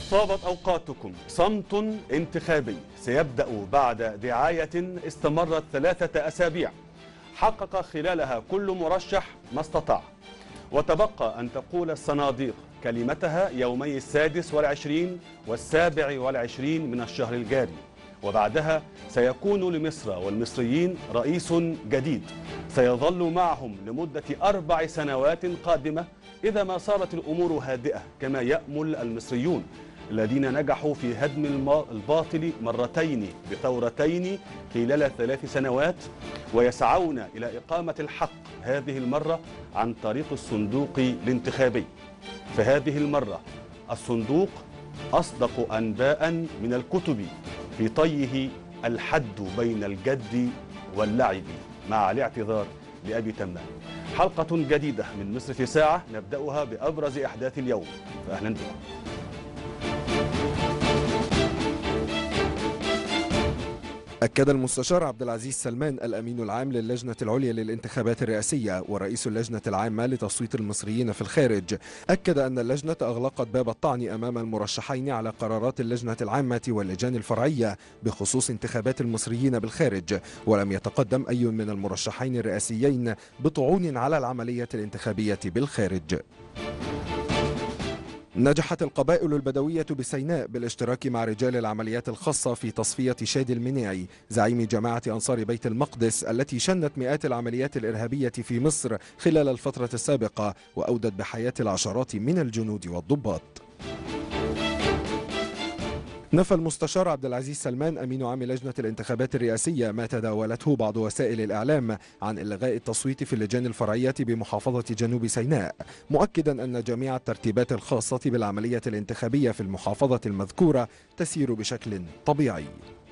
طابت أوقاتكم صمت انتخابي سيبدأ بعد دعاية استمرت ثلاثة أسابيع حقق خلالها كل مرشح ما استطاع وتبقى أن تقول الصناديق كلمتها يومي السادس والعشرين والسابع والعشرين من الشهر الجاري وبعدها سيكون لمصر والمصريين رئيس جديد سيظل معهم لمدة أربع سنوات قادمة إذا ما صارت الأمور هادئة كما يأمل المصريون الذين نجحوا في هدم الم- الباطل مرتين بثورتين خلال ثلاث سنوات ويسعون إلى إقامة الحق هذه المرة عن طريق الصندوق الانتخابي فهذه المرة الصندوق أصدق أنباء من الكتب في طيه الحد بين الجد واللعب مع الاعتذار لأبي تمام حلقة جديدة من مصر في ساعة نبدأها بأبرز أحداث اليوم فأهلا بكم أكد المستشار عبد العزيز سلمان الأمين العام للجنة العليا للانتخابات الرئاسية ورئيس اللجنة العامة لتصويت المصريين في الخارج أكد أن اللجنة أغلقت باب الطعن أمام المرشحين على قرارات اللجنة العامة واللجان الفرعية بخصوص انتخابات المصريين بالخارج ولم يتقدم أي من المرشحين الرئاسيين بطعون على العملية الانتخابية بالخارج نجحت القبائل البدوية بسيناء بالاشتراك مع رجال العمليات الخاصة في تصفية شادي المنيعي زعيم جماعة أنصار بيت المقدس التي شنت مئات العمليات الإرهابية في مصر خلال الفترة السابقة وأودت بحياة العشرات من الجنود والضباط نفى المستشار عبد العزيز سلمان امين عام لجنه الانتخابات الرئاسيه ما تداولته بعض وسائل الاعلام عن الغاء التصويت في اللجان الفرعيه بمحافظه جنوب سيناء مؤكدا ان جميع الترتيبات الخاصه بالعمليه الانتخابيه في المحافظه المذكوره تسير بشكل طبيعي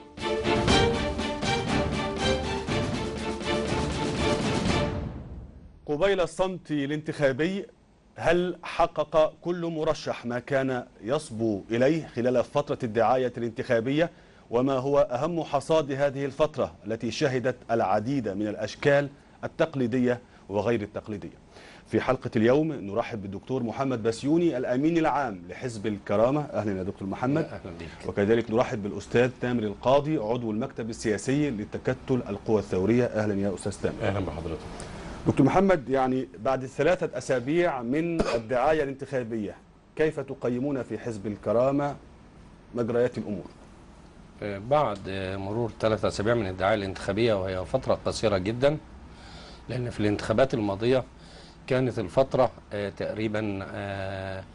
قبيل الصمت الانتخابي هل حقق كل مرشح ما كان يصبو إليه خلال فترة الدعاية الانتخابية وما هو أهم حصاد هذه الفترة التي شهدت العديد من الأشكال التقليدية وغير التقليدية في حلقة اليوم نرحب بالدكتور محمد بسيوني الأمين العام لحزب الكرامة أهلا يا دكتور محمد اهلا بيك وكذلك نرحب بالأستاذ تامر القاضي عضو المكتب السياسي لتكتل القوى الثورية أهلا يا أستاذ تامر اهلا بحضرتك دكتور محمد يعني بعد ثلاثة أسابيع من الدعاية الانتخابية كيف تقيمون في حزب الكرامة مجريات الأمور؟ آه، بعد آه، مرور ثلاث اسابيع من الدعايه الانتخابيه وهي فتره قصيره جدا لان في الانتخابات الماضيه كانت الفتره آه، تقريبا آه،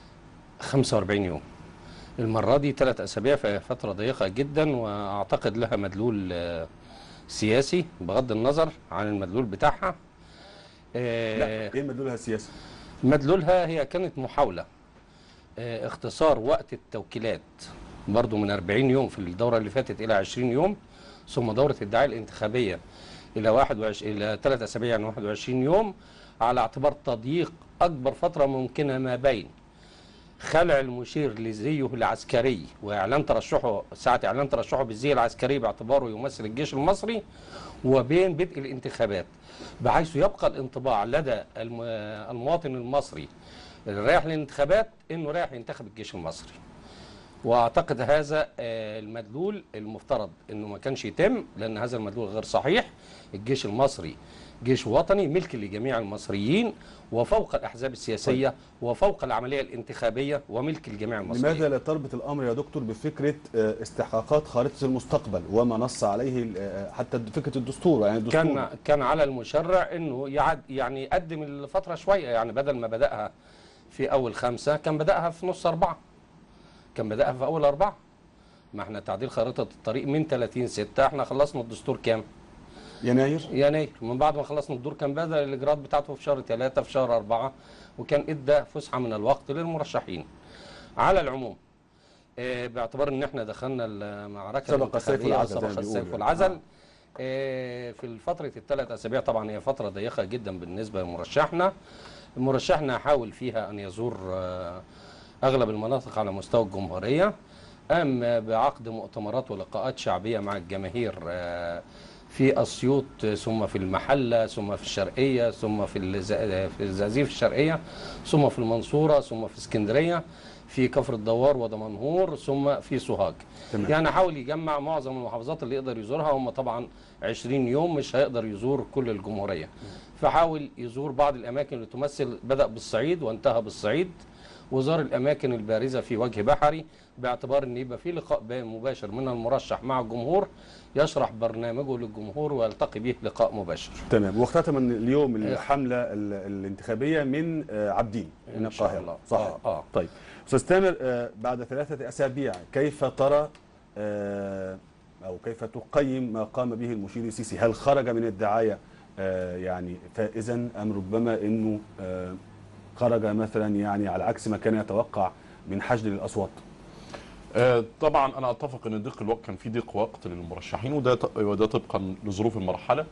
45 يوم المره دي ثلاث اسابيع فهي فتره ضيقه جدا واعتقد لها مدلول آه، سياسي بغض النظر عن المدلول بتاعها آه، لا إيه مدلولها السياسي؟ مدلولها هي كانت محاولة آه، اختصار وقت التوكيلات برضو من 40 يوم في الدورة اللي فاتت إلى 20 يوم ثم دورة الدعاية الانتخابية إلى 21 إلى 3 أسابيع يعني 21 يوم على اعتبار تضييق أكبر فترة ممكنة ما بين خلع المشير لزيه العسكري واعلان ترشحه ساعه اعلان ترشحه بالزي العسكري باعتباره يمثل الجيش المصري وبين بدء الانتخابات بحيث يبقى الانطباع لدى الم- المواطن المصري اللي رايح للانتخابات انه رايح ينتخب الجيش المصري واعتقد هذا آه، المدلول المفترض انه ما كانش يتم لان هذا المدلول غير صحيح الجيش المصري جيش وطني ملك لجميع المصريين وفوق الاحزاب السياسيه وفوق العمليه الانتخابيه وملك لجميع المصريين لماذا لا تربط الأمر يا دكتور بفكرة آه، استحقاقات خارطة المستقبل وما نص عليه آه، حتى فكرة الدستور يعني الدستور كان كان على المشرع انه يعد يعني يقدم الفتره شويه يعني بدل ما بداها في اول خمسه كان بداها في نص اربعه كان بداها في اول اربعه ما احنا تعديل خريطه الطريق من 30 6 احنا خلصنا الدستور كام؟ يناير يناير من بعد ما خلصنا الدور كان بدا الاجراءات بتاعته في شهر ثلاثة في شهر أربعة وكان ادى فسحه من الوقت للمرشحين على العموم آه، باعتبار ان احنا دخلنا المعركه سبق السيف الانتخابية والعزل زي ما وسبق السيف بيقولوا. والعزل آه. آه، في فتره الثلاث اسابيع طبعا هي فتره ضيقه جدا بالنسبه لمرشحنا مرشحنا حاول فيها ان يزور آه، اغلب المناطق على مستوى الجمهوريه قام بعقد مؤتمرات ولقاءات شعبيه مع الجماهير آه، في اسيوط ثم في المحله ثم في الشرقيه ثم في الز- في الزقازيق الشرقيه ثم في المنصوره ثم في اسكندريه في كفر الدوار ودمنهور ثم في سوهاج تمام. يعني حاول يجمع معظم المحافظات اللي يقدر يزورها هم طبعا 20 يوم مش هيقدر يزور كل الجمهوريه فحاول يزور بعض الاماكن اللي تمثل بدا بالصعيد وانتهى بالصعيد وزار الاماكن البارزه في وجه بحري باعتبار ان يبقى في لقاء بين مباشر من المرشح مع الجمهور يشرح برنامجه للجمهور ويلتقي به لقاء مباشر تمام واختتم اليوم الحمله ال- الانتخابيه من آه، عبدين من إن شاء القاهره الله. صح آه، آه. طيب استاذ تامر آه، بعد ثلاثه اسابيع كيف ترى آه، او كيف تقيم ما قام به المشير السيسي هل خرج من الدعايه آه، يعني فائزا ام ربما انه آه، خرج مثلا يعني على عكس ما كان يتوقع من حشد للاصوات آه، طبعا انا اتفق ان ضيق الوقت كان في ضيق وقت للمرشحين وده ط- وده طبقا لظروف المرحله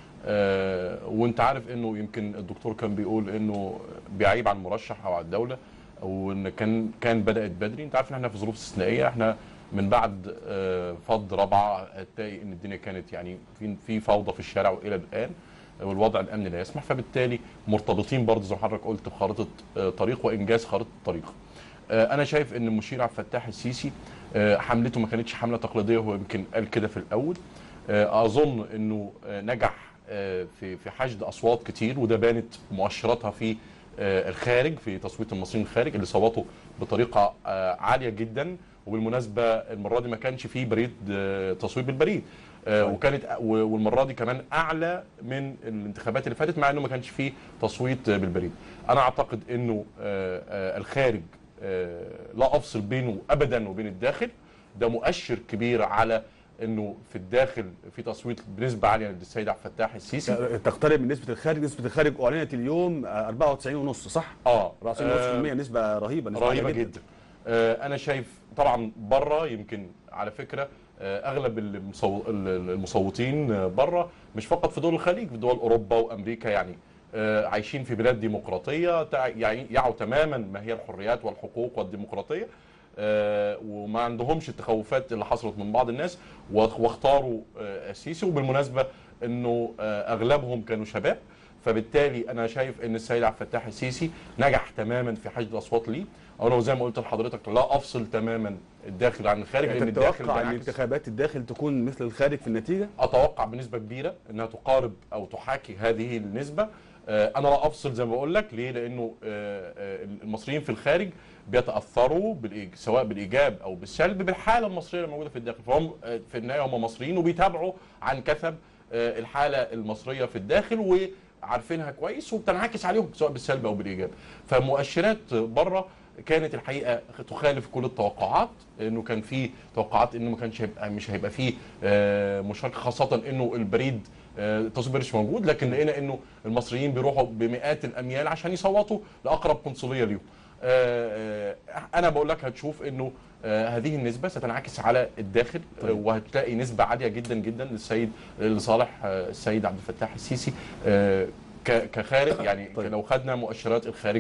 آه، وانت عارف انه يمكن الدكتور كان بيقول انه بيعيب على المرشح او على الدوله او ان كان كان بدات بدري انت عارف ان احنا في ظروف استثنائيه احنا من بعد آه، فض رابعه هتلاقي ان الدنيا كانت يعني في في فوضى في الشارع والى الان والوضع الامني لا يسمح فبالتالي مرتبطين برضه زي ما حضرتك قلت بخارطه آه، طريق وانجاز خارطه الطريق آه، انا شايف ان المشير عبد الفتاح السيسي آه، حملته ما كانتش حمله تقليديه هو يمكن قال كده في الاول آه، اظن انه آه، نجح آه، في في حشد اصوات كتير وده بانت مؤشراتها في آه، الخارج في تصويت المصريين الخارج اللي صوتوا بطريقه آه، عاليه جدا وبالمناسبه المره دي ما كانش فيه بريد آه، تصويت بالبريد آه، وكانت و- والمره دي كمان اعلى من الانتخابات اللي فاتت مع انه ما كانش فيه تصويت آه، بالبريد انا اعتقد انه آه، آه، الخارج آه، لا افصل بينه ابدا وبين الداخل ده مؤشر كبير على انه في الداخل في تصويت بنسبه عاليه للسيد عبد الفتاح السيسي تقترب من نسبه الخارج نسبه الخارج اعلنت اليوم آه، 94.5 صح اه 94.5% نسبه رهيبه نسبه رهيبه عالية جدا آه، انا شايف طبعا بره يمكن على فكره آه، اغلب المصو- ال- المصوتين آه، بره مش فقط في دول الخليج في دول اوروبا وامريكا يعني آه، عايشين في بلاد ديمقراطيه تع- يعني يعوا تماما ما هي الحريات والحقوق والديمقراطيه آه، وما عندهمش التخوفات اللي حصلت من بعض الناس واخ- واختاروا آه، السيسي وبالمناسبه انه آه، اغلبهم كانوا شباب فبالتالي انا شايف ان السيد عبد الفتاح السيسي نجح تماما في حشد الاصوات ليه انا زي ما قلت لحضرتك لا افصل تماما الداخل عن الخارج يعني لان انت الداخل تتوقع ان بينعكس انتخابات الداخل تكون مثل الخارج في النتيجه اتوقع بنسبه كبيره انها تقارب او تحاكي هذه النسبه آه، انا لا افصل زي ما بقول لك ليه لانه آه، آه، المصريين في الخارج بيتاثروا بالإيج... سواء بالايجاب او بالسلب بالحاله المصريه اللي موجوده في الداخل فهم آه، في النهايه هم مصريين وبيتابعوا عن كثب آه، الحاله المصريه في الداخل وعارفينها كويس وبتنعكس عليهم سواء بالسلب او بالايجاب فمؤشرات بره كانت الحقيقه تخالف كل التوقعات انه كان في توقعات انه ما كانش هيبقى مش هيبقى فيه آه، مشاركه خاصه انه البريد آه، التصويت مش موجود لكن لقينا انه المصريين بيروحوا بمئات الاميال عشان يصوتوا لاقرب قنصليه ليهم آه، آه، انا بقول لك هتشوف انه آه، هذه النسبه ستنعكس على الداخل آه، وهتلاقي نسبه عاليه جدا جدا للسيد لصالح آه، السيد عبد الفتاح السيسي آه، ك- كخارج يعني طيب. لو خدنا مؤشرات الخارج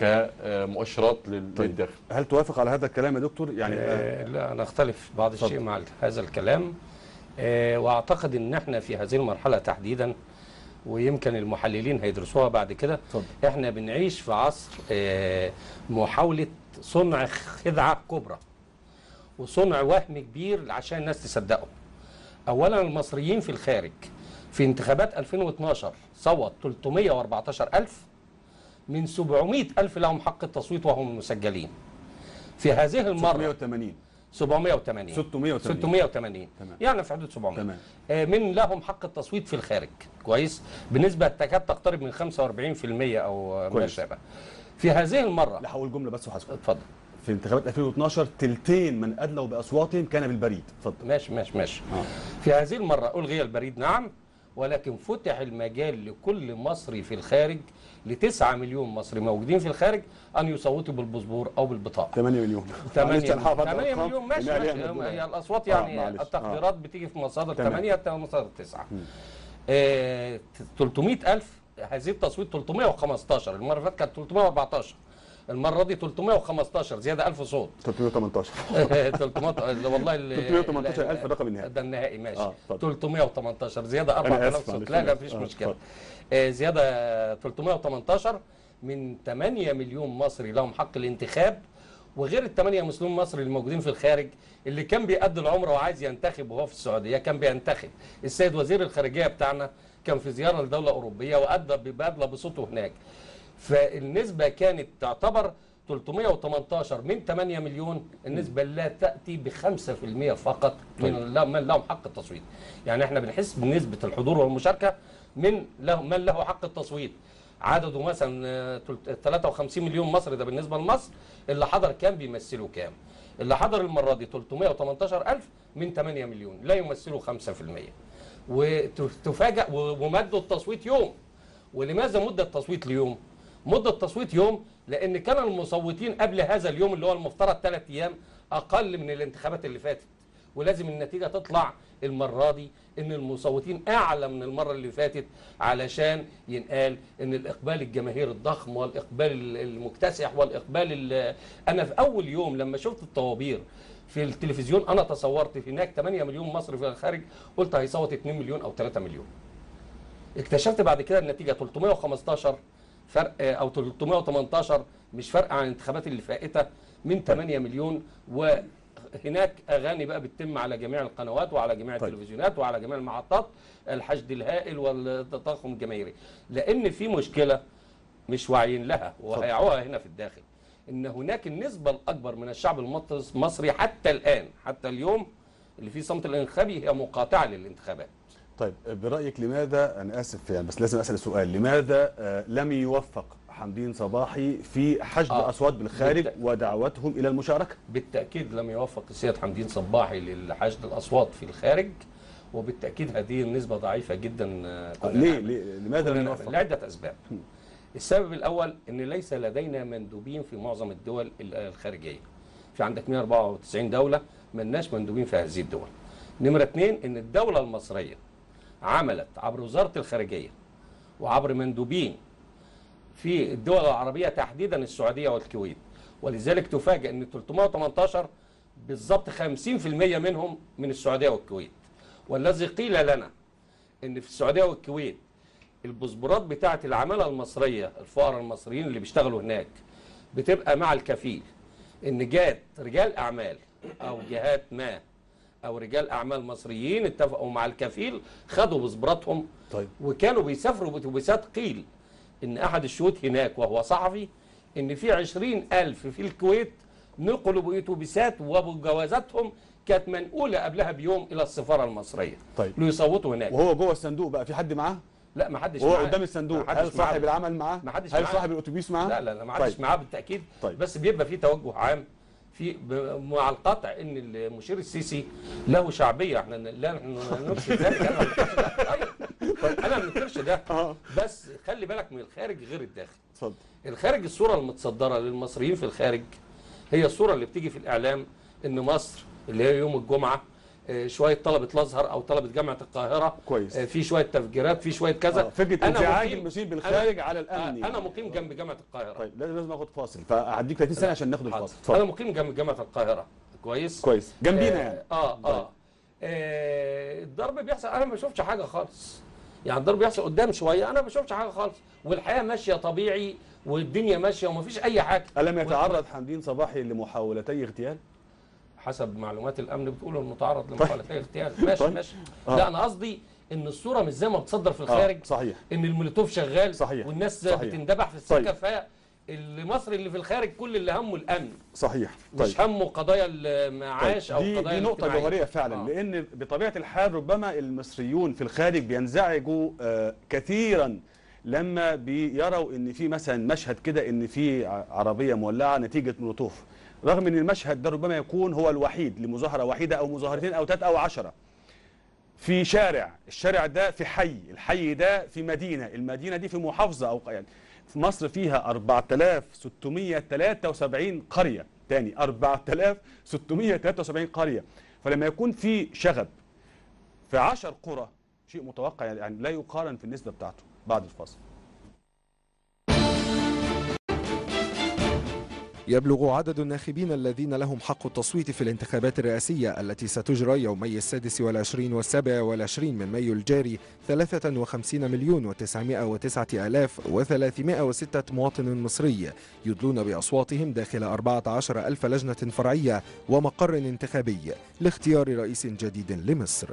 كمؤشرات لل- طيب. للداخل هل توافق على هذا الكلام يا دكتور يعني آه، آه، لا انا اختلف بعض الشيء مع هذا الكلام آه، واعتقد ان احنا في هذه المرحله تحديدا ويمكن المحللين هيدرسوها بعد كده اتفضل. احنا بنعيش في عصر آه، محاوله صنع خدعه كبرى وصنع وهم كبير عشان الناس تصدقه اولا المصريين في الخارج في انتخابات 2012 صوت 314 ألف من 700 ألف لهم حق التصويت وهم مسجلين في هذه المرة 680 780 680 680 تمام. يعني في حدود 700 تمام. آه، من لهم حق التصويت في الخارج كويس بنسبة تكاد تقترب من 45% أو آه، ما كويس. شابه في هذه المرة لا هقول جمله بس وهسكت اتفضل في انتخابات 2012 تلتين من ادلوا باصواتهم كان بالبريد اتفضل ماشي ماشي ماشي آه. في هذه المرة ألغي البريد نعم ولكن فتح المجال لكل مصري في الخارج لتسعة مليون مصري موجودين في الخارج أن يصوتوا بالباسبور أو بالبطاقة 8 مليون 8 معلش أنا مليون, حافظ 8 أرقام مليون ماشي, إنها ليها ماشي مدلولة. هي الاصوات آه، يعني معلش. التقديرات بتيجي في مصادر تمام. 8 مصادر 9 آه 300 ألف هذه التصويت 315 المره اللي فاتت كانت 314 المره دي 315 زياده 1000 صوت 318 300 والله ال- 318,000 الرقم النهائي. ده النهائي ماشي آه، اتفضل. 318 زياده أنا 4000 آسف، صوت معلش، لا لا أنا مفيش آسف. آه، مشكله اتفضل. آه، زياده 318 من 8 مليون مصري لهم حق الانتخاب وغير ال 8 مليون مصري اللي موجودين في الخارج اللي كان بيأدي العمره وعايز ينتخب وهو في السعوديه كان بينتخب السيد وزير الخارجيه بتاعنا كان في زياره لدوله اوروبيه وادى ببادله بصوته هناك فالنسبه كانت تعتبر 318 من 8 مليون النسبة لا تأتي ب 5% فقط من لا- من لهم حق التصويت يعني احنا بنحس بنسبة الحضور والمشاركة من له من له حق التصويت عدده مثلا آه، تلت- 53 مليون مصري ده بالنسبة لمصر اللي حضر كام بيمثلوا كام اللي حضر المرة دي 318 ألف من 8 مليون لا يمثلوا 5% وتفاجأ و- ومدوا التصويت يوم ولماذا مدة التصويت ليوم؟ مدة التصويت يوم لأن كان المصوتين قبل هذا اليوم اللي هو المفترض ثلاث أيام أقل من الانتخابات اللي فاتت ولازم النتيجة تطلع المرة دي إن المصوتين أعلى من المرة اللي فاتت علشان ينقال إن الإقبال الجماهير الضخم والإقبال المكتسح والإقبال ال- أنا في أول يوم لما شفت الطوابير في التلفزيون أنا تصورت في هناك 8 مليون مصري في الخارج قلت هيصوت 2 مليون أو 3 مليون اكتشفت بعد كده النتيجه 315 فرق آه، او 318 مش فرق عن الانتخابات اللي فائته من 8 مليون وهناك اغاني بقى بتتم على جميع القنوات وعلى جميع طيب. التلفزيونات وعلى جميع المحطات الحشد الهائل والتضخم الجماهيري لان في مشكله مش واعيين لها وهيعوها هنا في الداخل ان هناك النسبه الاكبر من الشعب المصري المصري حتى الان حتى اليوم اللي فيه صمت الانتخابي هي مقاطعه للانتخابات طيب برأيك لماذا أنا آسف يعني بس لازم أسأل السؤال لماذا آه، لم يوفق حمدين صباحي في حشد آه، أصوات بالخارج بالت- ودعوتهم إلى المشاركة بالتأكيد لم يوفق السيد حمدين صباحي لحشد الأصوات في الخارج وبالتأكيد هذه النسبة ضعيفة جدا آه، كلنا ليه نعلم. ليه لماذا لم كلنا يوفق لعدة أسباب السبب الأول أن ليس لدينا مندوبين في معظم الدول ال- الخارجية في عندك 194 دولة ملناش مندوبين في هذه الدول نمرة اثنين أن الدولة المصرية عملت عبر وزارة الخارجية وعبر مندوبين في الدول العربية تحديدا السعودية والكويت ولذلك تفاجئ ان 318 بالضبط 50% منهم من السعودية والكويت والذي قيل لنا ان في السعودية والكويت الباسبورات بتاعه العمالة المصرية الفقراء المصريين اللي بيشتغلوا هناك بتبقى مع الكفيل ان جات رجال اعمال او جهات ما او رجال اعمال مصريين اتفقوا مع الكفيل خدوا باسبوراتهم طيب وكانوا بيسافروا بأتوبيسات قيل إن أحد الشهود هناك وهو صحفي إن في عشرين ألف في الكويت نقلوا بأتوبيسات وبجوازاتهم كانت منقولة قبلها بيوم إلى السفارة المصرية طيب. ليصوتوا هناك وهو جوه الصندوق بقى في حد معاه لا ما حدش وهو معاه. قدام الصندوق ما حدش هل صاحب معاه. العمل معاه ما حدش هل معاه. صاحب الاتوبيس معاه لا لا لا ما حدش طيب. معاه بالتاكيد طيب. بس بيبقى في توجه عام في ب- مع القطع ان المشير السيسي له شعبيه احنا ن- لا نحن ننكر ذلك انا ما بنكرش ده. طيب. طيب انا ما بنكرش ده اه بس خلي بالك من الخارج غير الداخل اتفضل الخارج الصوره المتصدره للمصريين في الخارج هي الصوره اللي بتيجي في الاعلام ان مصر اللي هي يوم الجمعه آه، شويه طلبه الازهر او طلبه جامعه القاهره كويس. آه، في شويه تفجيرات في شويه كذا آه، فكره أنا انزعاج مقيم- المسير أنا- بالخارج على آه، الامن انا مقيم جنب جامعه القاهره طيب لازم لازم اخد فاصل فهديك 30 ثانيه عشان ناخد حاضر. الفاصل انا اتفضل مقيم جنب جامعه القاهره كويس كويس جنبينا يعني اه اه, آه. الضرب بيحصل انا ما بشوفش حاجه خالص يعني الضرب بيحصل قدام شويه انا ما بشوفش حاجه خالص والحياه ماشيه طبيعي والدنيا ماشيه ومفيش اي حاجه الم يتعرض حمدين صباحي لمحاولتي اغتيال حسب معلومات الامن بتقول انه تعرض لمحاولتي اغتيال ماشي طيب. ماشي آه. لا انا قصدي ان الصوره مش زي ما بتصدر في الخارج آه صحيح ان المولوتوف شغال صحيح. والناس صحيح. بتندبح في السكه طيب. ف المصري اللي في الخارج كل اللي همه الامن صحيح مش همه قضايا المعاش او دي, قضايا دي نقطة الاجتماعية. جوهرية فعلا آه. لأن بطبيعة الحال ربما المصريون في الخارج بينزعجوا آه، كثيرا لما بيروا ان في مثلا مشهد كده ان في ع- عربية مولعة نتيجة مولوتوف رغم ان المشهد ده ربما يكون هو الوحيد لمظاهرة واحدة او مظاهرتين او ثلاث او عشرة في شارع الشارع ده في حي الحي ده في مدينة المدينة دي في محافظة أو يعني في مصر فيها 4673 قرية تاني 4673 قرية فلما يكون في شغب في 10 قرى شيء متوقع يعني لا يقارن في النسبة بتاعته بعد الفصل يبلغ عدد الناخبين الذين لهم حق التصويت في الانتخابات الرئاسية التي ستجرى يومي السادس والعشرين والسابع والعشرين من مايو الجاري 53 مليون وتسعمائة وتسعة آلاف وثلاثمائة وستة مواطن مصري يدلون بأصواتهم داخل 14 ألف لجنة فرعية ومقر انتخابي لاختيار رئيس جديد لمصر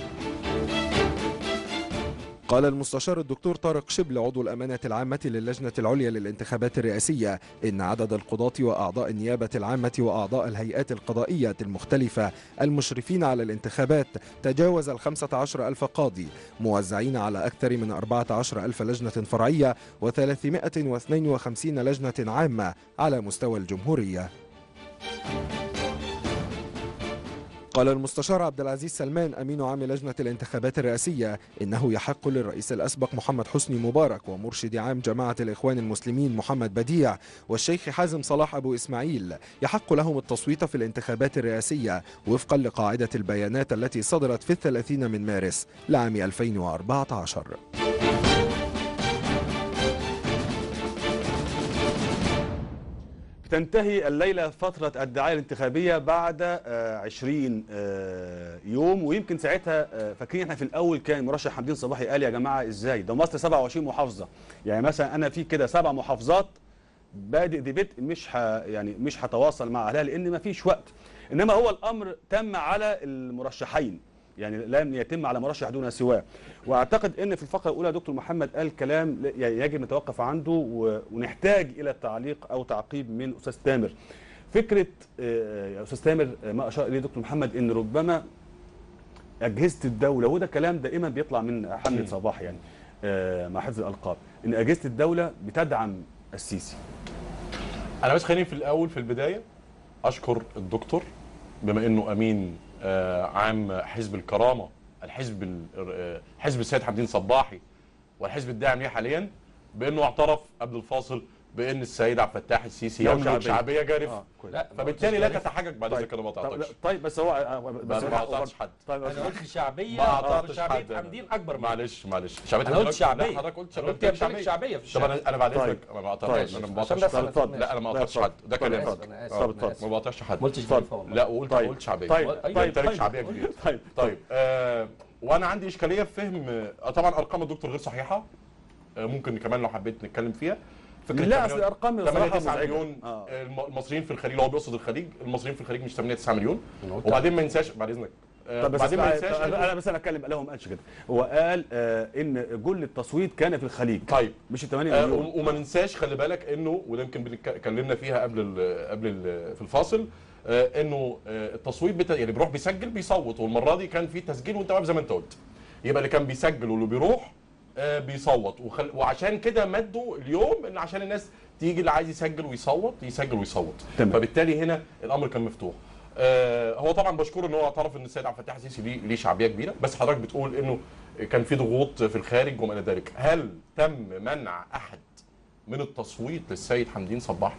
قال المستشار الدكتور طارق شبل عضو الأمانة العامة للجنة العليا للانتخابات الرئاسية إن عدد القضاة وأعضاء النيابة العامة وأعضاء الهيئات القضائية المختلفة المشرفين على الانتخابات تجاوز الخمسة عشر ألف قاضي موزعين على أكثر من أربعة عشر ألف لجنة فرعية وثلاثمائة واثنين وخمسين لجنة عامة على مستوى الجمهورية قال المستشار عبد العزيز سلمان امين عام لجنه الانتخابات الرئاسيه انه يحق للرئيس الاسبق محمد حسني مبارك ومرشد عام جماعه الاخوان المسلمين محمد بديع والشيخ حازم صلاح ابو اسماعيل يحق لهم التصويت في الانتخابات الرئاسيه وفقا لقاعده البيانات التي صدرت في الثلاثين من مارس لعام 2014 تنتهي الليلة فترة الدعاية الانتخابية بعد آه، 20 آه، يوم ويمكن ساعتها آه، فاكرين احنا في الأول كان مرشح حمدين صباحي قال يا جماعة ازاي ده مصر 27 محافظة يعني مثلا أنا في كده سبع محافظات بادئ دي بدء مش ح يعني مش هتواصل مع أهلها لأن ما فيش وقت إنما هو الأمر تم على المرشحين يعني لم يتم على مرشح دون سواه واعتقد ان في الفقره الاولى دكتور محمد قال كلام ل- يعني يجب نتوقف عنده و- ونحتاج الى تعليق او تعقيب من استاذ تامر فكره آه، يا استاذ تامر آه، ما اشار اليه دكتور محمد ان ربما اجهزه الدوله وده كلام دائما بيطلع من حمله صباح يعني آه، مع حفظ الالقاب ان اجهزه الدوله بتدعم السيسي انا بس خليني في الاول في البدايه اشكر الدكتور بما انه امين آه، عام حزب الكرامه الحزب ال- آه، حزب السيد حمدين صباحي والحزب الداعم ليه حاليا بانه اعترف قبل الفاصل بان السيد عبد الفتاح السيسي له يملك شعبية. شعبيه جارفه اه كويس لا فبالتالي لا تتحجج بعد طيب. ذلك انا ما طيب, لا، قطعتكش طيب بس هو آه، بس ما قطعتش حد طيب انا قلت شعبيه ما قطعتش شعبيه حد أنا. حمدين اكبر من معلش معلش شعبيه انا قلت لا، شعبيه حضرتك قلت أنا قلت شعبيه يمتلك شعبيه في طب الشارع انا انا بعد طيب. اذنك انا ما قطعتش طيب. انا ما عشان قطعتش بس حد أنا اتفضل. لا انا ما لا، قطعتش اتفضل. حد ده كلام أنا آسف، أنا آسف، طب أنا اتفضل. آسف. ما بقطعش حد ما قلتش اتفضل. جريفة والله. لا قلت طيب. قلت شعبيه طيب أيوة. طيب يمتلك طيب. شعبيه كبيره طيب طيب آه وانا عندي اشكاليه في فهم آه طبعا ارقام الدكتور غير صحيحه آه ممكن كمان لو حبيت نتكلم فيها فكره لا، 8 أصل الأرقام 8 بصراحة 9 مزعجة. مليون آه. آه. الم- المصريين في الخليج لو هو بيقصد الخليج المصريين في الخليج مش 8 9 مليون أنا قلت وبعدين ما ينساش بعد اذنك آه طب بس بعدين ما اسمع- ينساش طب انا بس انا اتكلم له ما قالش كده هو قال آه ان جل التصويت كان في الخليج طيب مش ال 8 آه، مليون و- وما ننساش خلي بالك انه وده يمكن بنتك- اتكلمنا فيها قبل ال قبل ال في الفاصل آه، انه آه، التصويت بتا... يعني بيروح بيسجل بيصوت والمره دي كان في تسجيل وانت واقف زي ما انت قلت يبقى اللي كان بيسجل واللي بيروح آه، بيصوت وخل... وعشان كده مدوا اليوم ان عشان الناس تيجي اللي عايز يسجل ويصوت يسجل ويصوت تمام. فبالتالي هنا الامر كان مفتوح آه، هو طبعا بشكره ان هو اعترف ان السيد عبد الفتاح السيسي ليه ليه شعبيه كبيره بس حضرتك بتقول انه كان في ضغوط في الخارج وما الى ذلك هل تم منع احد من التصويت للسيد حمدين صباحي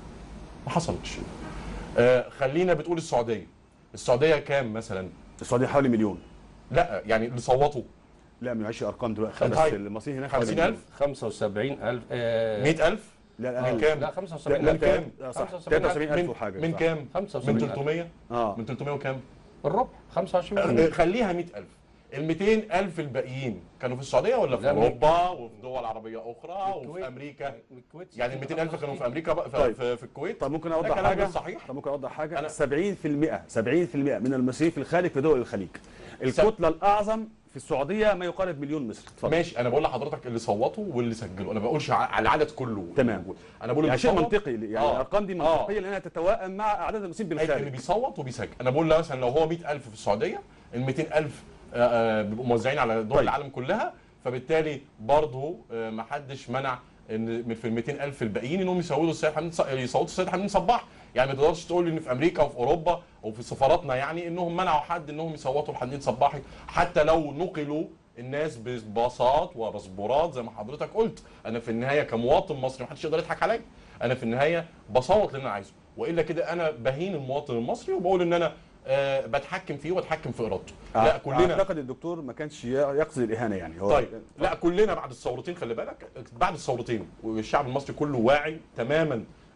ما حصلش آه خلينا بتقول السعوديه السعوديه كام مثلا السعوديه حوالي مليون لا يعني اللي صوتوا لا ما معيش ارقام دلوقتي طيب. بس المصريين هناك حوالي 50000 مليون. 75000 آه 100000 لا لا من أقل. كام لا لا 75000 لا من كام؟ آه، صح 75,000 73000 من, وحاجه من صح. كام من 75,000 300 اه من 300 وكام الربع 25 آه، خليها 100000 ال 200000 الباقيين كانوا في السعوديه ولا في لا، اوروبا وفي دول عربيه اخرى وفي الكويت. امريكا الكويت يعني ال 200000 كانوا في امريكا بقى في, طيب. في, في الكويت طب ممكن ده اوضح كلام حاجه غير صحيح طب ممكن اوضح حاجه أنا- 70% 70% من المصريين في الخارج في دول الخليج الكتله الاعظم في السعوديه ما يقارب مليون مصري اتفضل ماشي انا بقول لحضرتك اللي صوتوا واللي سجلوا انا ما بقولش ع- على العدد كله تمام. انا بقول يعني اللي شيء صوت منطقي يعني آه. الارقام دي آه. منطقيه لانها تتوائم مع اعداد المصريين اللي بالخارج بيصوت وبيسجل انا بقول له مثلا لو هو 100000 في السعوديه ال 200000 آه، آه، بيبقوا موزعين على دول طيب. العالم كلها فبالتالي برضه آه، ما حدش منع ان من في ال 200000 الباقيين انهم يصوتوا السيد حمدين ص- يصوتوا السيد حمدين صباح يعني ما تقدرش تقول ان في امريكا وفي اوروبا وفي سفاراتنا يعني انهم منعوا حد انهم يصوتوا لحمدين صباحي حتى لو نقلوا الناس بباصات وباسبورات زي ما حضرتك قلت انا في النهايه كمواطن مصري محدش يقدر يضحك عليا انا في النهايه بصوت اللي انا عايزه والا كده انا بهين المواطن المصري وبقول ان انا آه بتحكم فيه واتحكم في ارادته لا كلنا اعتقد الدكتور ما كانش يقصد الاهانه يعني هو طيب لا كلنا بعد الثورتين خلي بالك بعد الثورتين والشعب المصري كله واعي تماما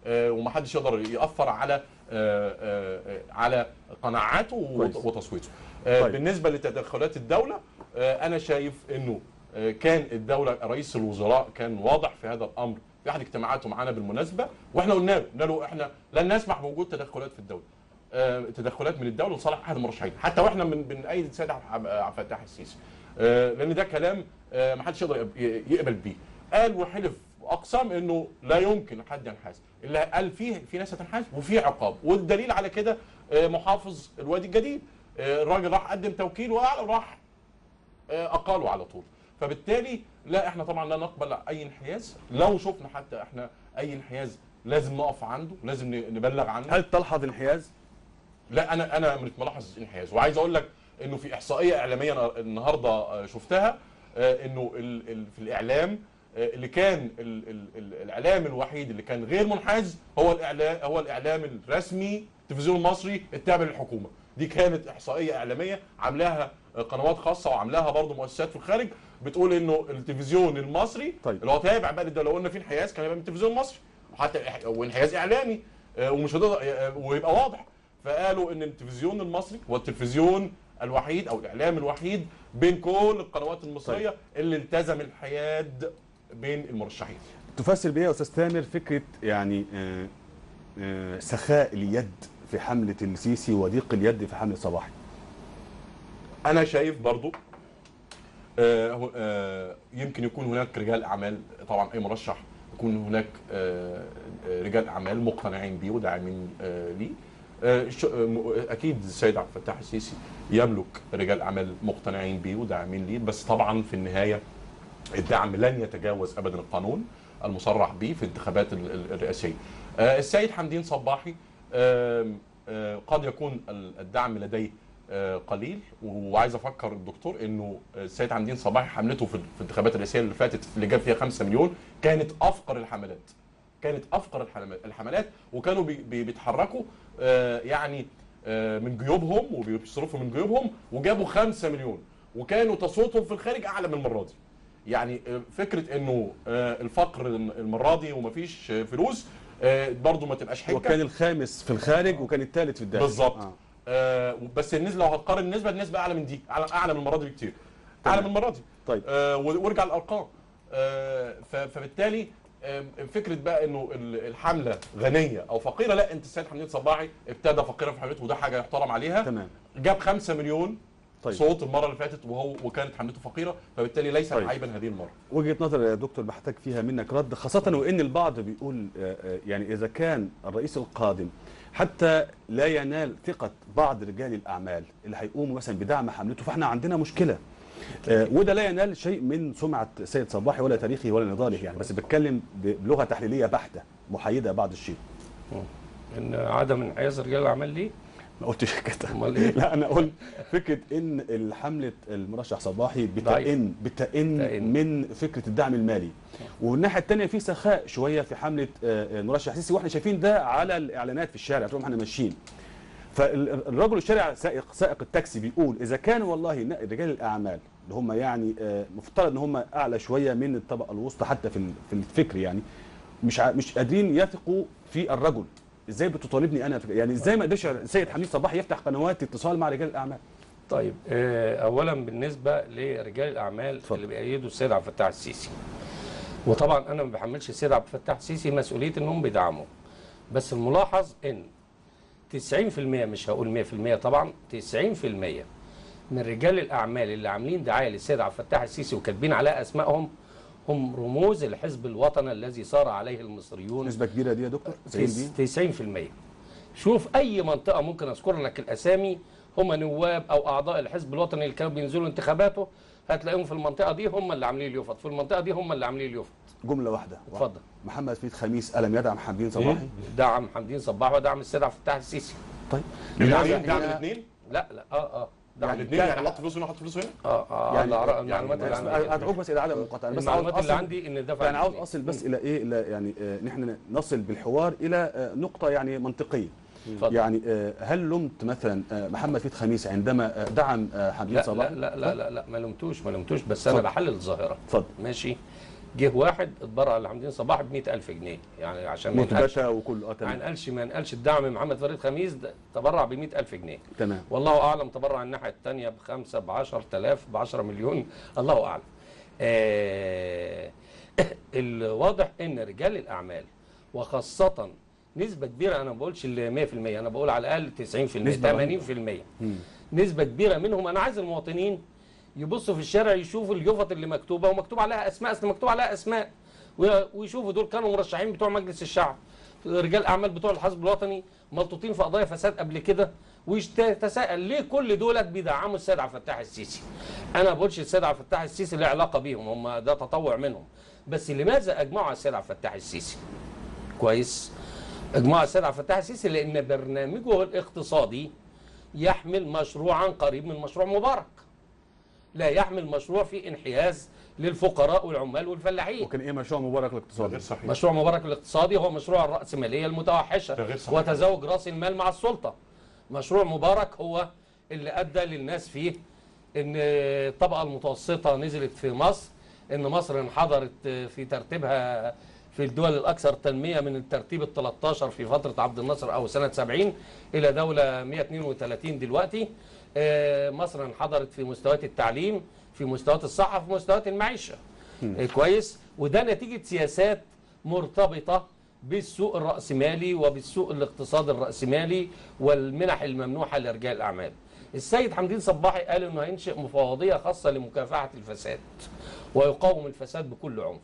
آه، ومحدش يقدر ياثر على آه، آه، آه، على قناعاته وت- كويس. وتصويته آه، طيب. بالنسبه لتدخلات الدوله آه، انا شايف انه آه، كان الدوله رئيس الوزراء كان واضح في هذا الامر في احد اجتماعاته معانا بالمناسبه واحنا قلنا له قلنا له احنا لن نسمح بوجود تدخلات في الدوله آه، تدخلات من الدوله لصالح احد المرشحين حتى واحنا من بنأيد السيد عبد عبد الفتاح السيسي آه، لان ده كلام آه، ما حدش يقدر يق- يقبل بيه قال وحلف واقسم انه لا يمكن حد ينحاز اللي قال فيه في ناس هتنحاز وفي عقاب والدليل على كده آه، محافظ الوادي الجديد آه، الراجل راح قدم توكيل وراح آه، اقالوا على طول فبالتالي لا احنا طبعا لا نقبل اي انحياز لو شفنا حتى احنا اي انحياز لازم نقف عنده لازم ن- نبلغ عنه هل تلحظ انحياز؟ لا انا انا مش ملاحظ انحياز وعايز اقول لك انه في احصائيه اعلاميه أنا النهارده آه، شفتها آه، انه ال- ال- في الاعلام آه، اللي كان ال- ال- ال- الاعلام الوحيد اللي كان غير منحاز هو الاعلام هو الاعلام الرسمي التلفزيون المصري التابع للحكومه دي كانت احصائيه اعلاميه عاملاها آه، قنوات خاصه وعاملاها برضه مؤسسات في الخارج بتقول انه التلفزيون المصري طيب. اللي هو تابع بقى للدوله لو قلنا في انحياز كان يبقى من التلفزيون المصري وحتى إح- وانحياز اعلامي آه، ومش هتقدر آه، ويبقى واضح فقالوا ان التلفزيون المصري هو التلفزيون الوحيد او الاعلام الوحيد بين كل القنوات المصريه طيب. اللي التزم الحياد بين المرشحين تفسر بيه يا استاذ تامر فكره يعني آه، آه، سخاء اليد في حمله السيسي وضيق اليد في حمله صباحي انا شايف برضو آه، هو- آه، يمكن يكون هناك رجال اعمال طبعا اي مرشح يكون هناك آه، آه، رجال اعمال مقتنعين بيه وداعمين آه، ليه آه، ش- آه، م- اكيد السيد عبد الفتاح السيسي يملك رجال اعمال مقتنعين بيه وداعمين ليه بس طبعا في النهايه الدعم لن يتجاوز ابدا القانون المصرح به في الانتخابات ال- ال- الرئاسيه. آه، السيد حمدين صباحي آم، آه، قد يكون ال- الدعم لديه آه، قليل وعايز افكر الدكتور انه السيد حمدين صباحي حملته في في الانتخابات الرئاسيه اللي فاتت اللي جاب فيها 5 مليون كانت افقر الحملات. كانت افقر الحلم- الحملات وكانوا بي- بي- بيتحركوا آه، يعني آه، من جيوبهم وبيصرفوا من جيوبهم وجابوا 5 مليون وكانوا تصويتهم في الخارج اعلى من المره دي. يعني آه، فكره انه آه، الفقر المره دي ومفيش آه، فلوس آه، برضو ما تبقاش حجه وكان الخامس في الخارج وكان الثالث في الداخل بالظبط آه. آه بس النسبه لو هتقارن النسبه النسبه اعلى من دي اعلى اعلى من المره دي بكتير اعلى من المره دي طيب. آه و- وارجع الارقام آه ف- فبالتالي آه، فكره بقى انه ال- الحمله غنيه او فقيره لا انت السيد حمدين صباحي ابتدى فقيره في حملته وده حاجه يحترم عليها تمام جاب 5 مليون طيب. صوت المره اللي فاتت وهو وكانت حملته فقيره فبالتالي ليس طيب. عيبا هذه المره وجهه نظر يا دكتور بحتاج فيها منك رد خاصه وان البعض بيقول آه، آه، يعني اذا كان الرئيس القادم حتى لا ينال ثقه بعض رجال الاعمال اللي هيقوموا مثلا بدعم حملته فاحنا عندنا مشكله آه، وده لا ينال شيء من سمعه سيد صباحي ولا تاريخه ولا نضاله يعني بس بتكلم ب- بلغه تحليليه بحته محايده بعض الشيء ان عدم انحياز رجال الاعمال ليه ما قلتش كده امال ايه لا انا قلت فكره ان الحمله المرشح صباحي بتئن بتئن بتئن. من فكره الدعم المالي والناحيه الثانيه في سخاء شويه في حمله آه، المرشح سيسي واحنا شايفين ده على الاعلانات في الشارع طول ما احنا ماشيين فالرجل الشارع سائق سائق التاكسي بيقول اذا كان والله ن- رجال الاعمال اللي هم يعني آه، مفترض ان هم اعلى شويه من الطبقه الوسطى حتى في ال- في الفكر يعني مش ع- مش قادرين يثقوا في الرجل ازاي بتطالبني انا في يعني ازاي ما قدرش السيد حميد صباح يفتح قنوات اتصال مع رجال الاعمال طيب آه، اولا بالنسبه لرجال الاعمال اتفضل. اللي بيأيدوا السيد عبد الفتاح السيسي وطبعا انا ما بحملش السيد عبد الفتاح السيسي مسؤوليه انهم بيدعموا بس الملاحظ ان 90% مش هقول 100% طبعا 90% من رجال الاعمال اللي عاملين دعايه للسيد عبد الفتاح السيسي وكاتبين عليها اسمائهم هم رموز الحزب الوطني الذي صار عليه المصريون نسبه كبيره دي يا دكتور زين دي 90% شوف اي منطقه ممكن اذكر لك الاسامي هم نواب او اعضاء الحزب الوطني اللي كانوا بينزلوا انتخاباته هتلاقيهم في المنطقه دي هم اللي عاملين اليوفط في المنطقه دي هم اللي عاملين اليوفط جمله واحده اتفضل. محمد فريد خميس الم يدعم حمدين صباحي دعم حمدين صباح ودعم السيد عبد الفتاح السيسي طيب دعم يعني- دعم الاثنين لا لا اه اه دعم يعني الاثنين يعني كان- حط فلوس هنا حط فلوس هنا اه اه يعني- يعني يعني المعلومات اللي بس عندي ادعوك بس الى عدم المقاطعه أنا بس عاوز المعلومات اللي أصل- عندي ان دفع يعني عاوز الاثنين. اصل بس الى ايه الى يعني آه، نحن نصل بالحوار الى آه، نقطه يعني منطقيه اتفضل. يعني آه، هل لمت مثلا آه، محمد فريد خميس عندما آه، دعم آه، حمدين لا صباحي لا لا لا لا, لا ما لمتوش ما لمتوش بس انا اتفضل. بحلل الظاهره اتفضل ماشي جه واحد اتبرع لحمدين صباح ب 100000 جنيه يعني عشان ما نقلش مثبته وكل اه ما تمام نقلش ما نقلش الدعم محمد فريد خميس ده تبرع ب 100000 جنيه تمام والله اعلم تبرع الناحيه الثانيه بخمسه ب 10000 ب 10 مليون الله اعلم. آه الواضح ان رجال الاعمال وخاصه نسبه كبيره انا ما بقولش ال 100% انا بقول على الاقل 90% نسبة 80% نسبه كبيره منهم انا عايز المواطنين يبصوا في الشارع يشوفوا اليوفط اللي مكتوبه ومكتوب عليها اسماء اصل مكتوب عليها اسماء وي- ويشوفوا دول كانوا مرشحين بتوع مجلس الشعب رجال اعمال بتوع الحزب الوطني ملطوطين في قضايا فساد قبل كده ويتساءل ليه كل دولت بيدعموا السيد عبد الفتاح السيسي انا ما بقولش السيد عبد الفتاح السيسي له علاقه بيهم هم ده تطوع منهم بس لماذا اجمعوا على السيد عبد الفتاح السيسي كويس اجمعوا على السيد عبد الفتاح السيسي لان برنامجه الاقتصادي يحمل مشروعا قريب من مشروع مبارك لا يحمل مشروع فيه انحياز للفقراء والعمال والفلاحين وكان ايه مشروع مبارك ده الاقتصادي غير صحيح مشروع مبارك الاقتصادي هو مشروع الرأسمالية المتوحشة ده غير صحيح. وتزاوج رأس المال مع السلطة مشروع مبارك هو اللي أدى للناس فيه إن الطبقة المتوسطة نزلت في مصر إن مصر انحدرت في ترتيبها في الدول الأكثر تنمية من الترتيب ال 13 في فترة عبد الناصر أو سنة 70 إلى دولة 132 دلوقتي آه، مصر انحدرت في مستويات التعليم في مستويات الصحة في مستويات المعيشة آه، كويس وده نتيجة سياسات مرتبطة بالسوق الرأسمالي وبالسوق الاقتصادي الرأسمالي والمنح الممنوحة لرجال الأعمال السيد حمدين صباحي قال انه هينشئ مفوضية خاصة لمكافحة الفساد ويقاوم الفساد بكل عنف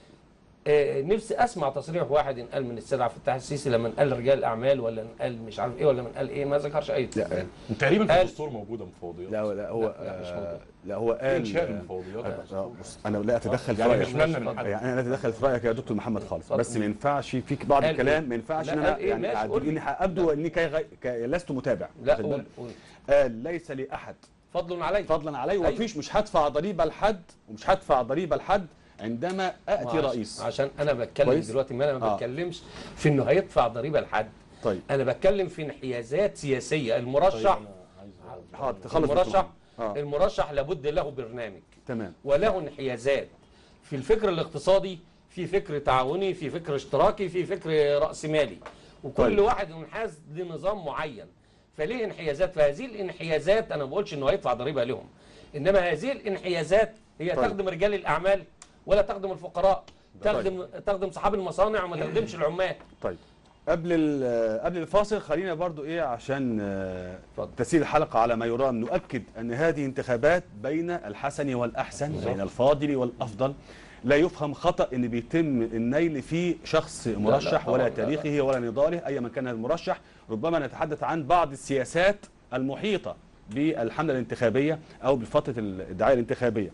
آه، نفسي اسمع تصريح واحد انقال من السيد عبد الفتاح السيسي لما انقال رجال الاعمال ولا انقال مش عارف ايه ولا انقال ايه ما ذكرش اي لا تقريبا في قال- الدستور موجوده مفوضيات لا لا هو لا، لا، مش آه، موضوع. لا هو في قال انشاء آه، المفوضيات آه، بص انا لا اتدخل في يعني رايك مش مالنا من حد يعني انا لا اتدخل في رايك يا دكتور محمد خالص اتفضل. بس ما ينفعش فيك بعض قال الكلام إيه؟ ما ينفعش لا، ان انا قال إيه؟ يعني ماشي، قول لي. اني ابدو اني كي غي... كي لست متابع لا واخد قول بالك؟ قول قال ليس لي احد فضل علي فضلا علي أيوة. ومفيش مش هدفع ضريبه لحد ومش هدفع ضريبه لحد عندما اتي عشان- رئيس عشان انا بتكلم كويس؟ دلوقتي ما انا ما آه. بتكلمش في انه هيدفع ضريبه لحد طيب انا بتكلم في انحيازات سياسيه المرشح حاضر تخلص المرشح اه المرشح لابد له برنامج تمام وله انحيازات في الفكر الاقتصادي في فكر تعاوني في فكر اشتراكي في فكر رأسمالي وكل طيب. طيب. واحد منحاز لنظام معين فليه انحيازات فهذه الانحيازات انا ما بقولش انه هيدفع ضريبه لهم انما هذه الانحيازات هي طيب. تخدم رجال الاعمال ولا تخدم الفقراء تخدم تخدم صحاب المصانع وما تخدمش العمال طيب قبل ال- قبل الفاصل خلينا برضو ايه عشان آه، اتفضل. تسير الحلقه على ما يرام نؤكد ان هذه انتخابات بين الحسن والاحسن بين الفاضل والافضل لا يفهم خطا ان بيتم النيل في شخص مرشح طبعاً، ولا لا، لا. تاريخه ولا نضاله اي من كان المرشح ربما نتحدث عن بعض السياسات المحيطه بالحمله الانتخابيه او بفتره الدعايه الانتخابيه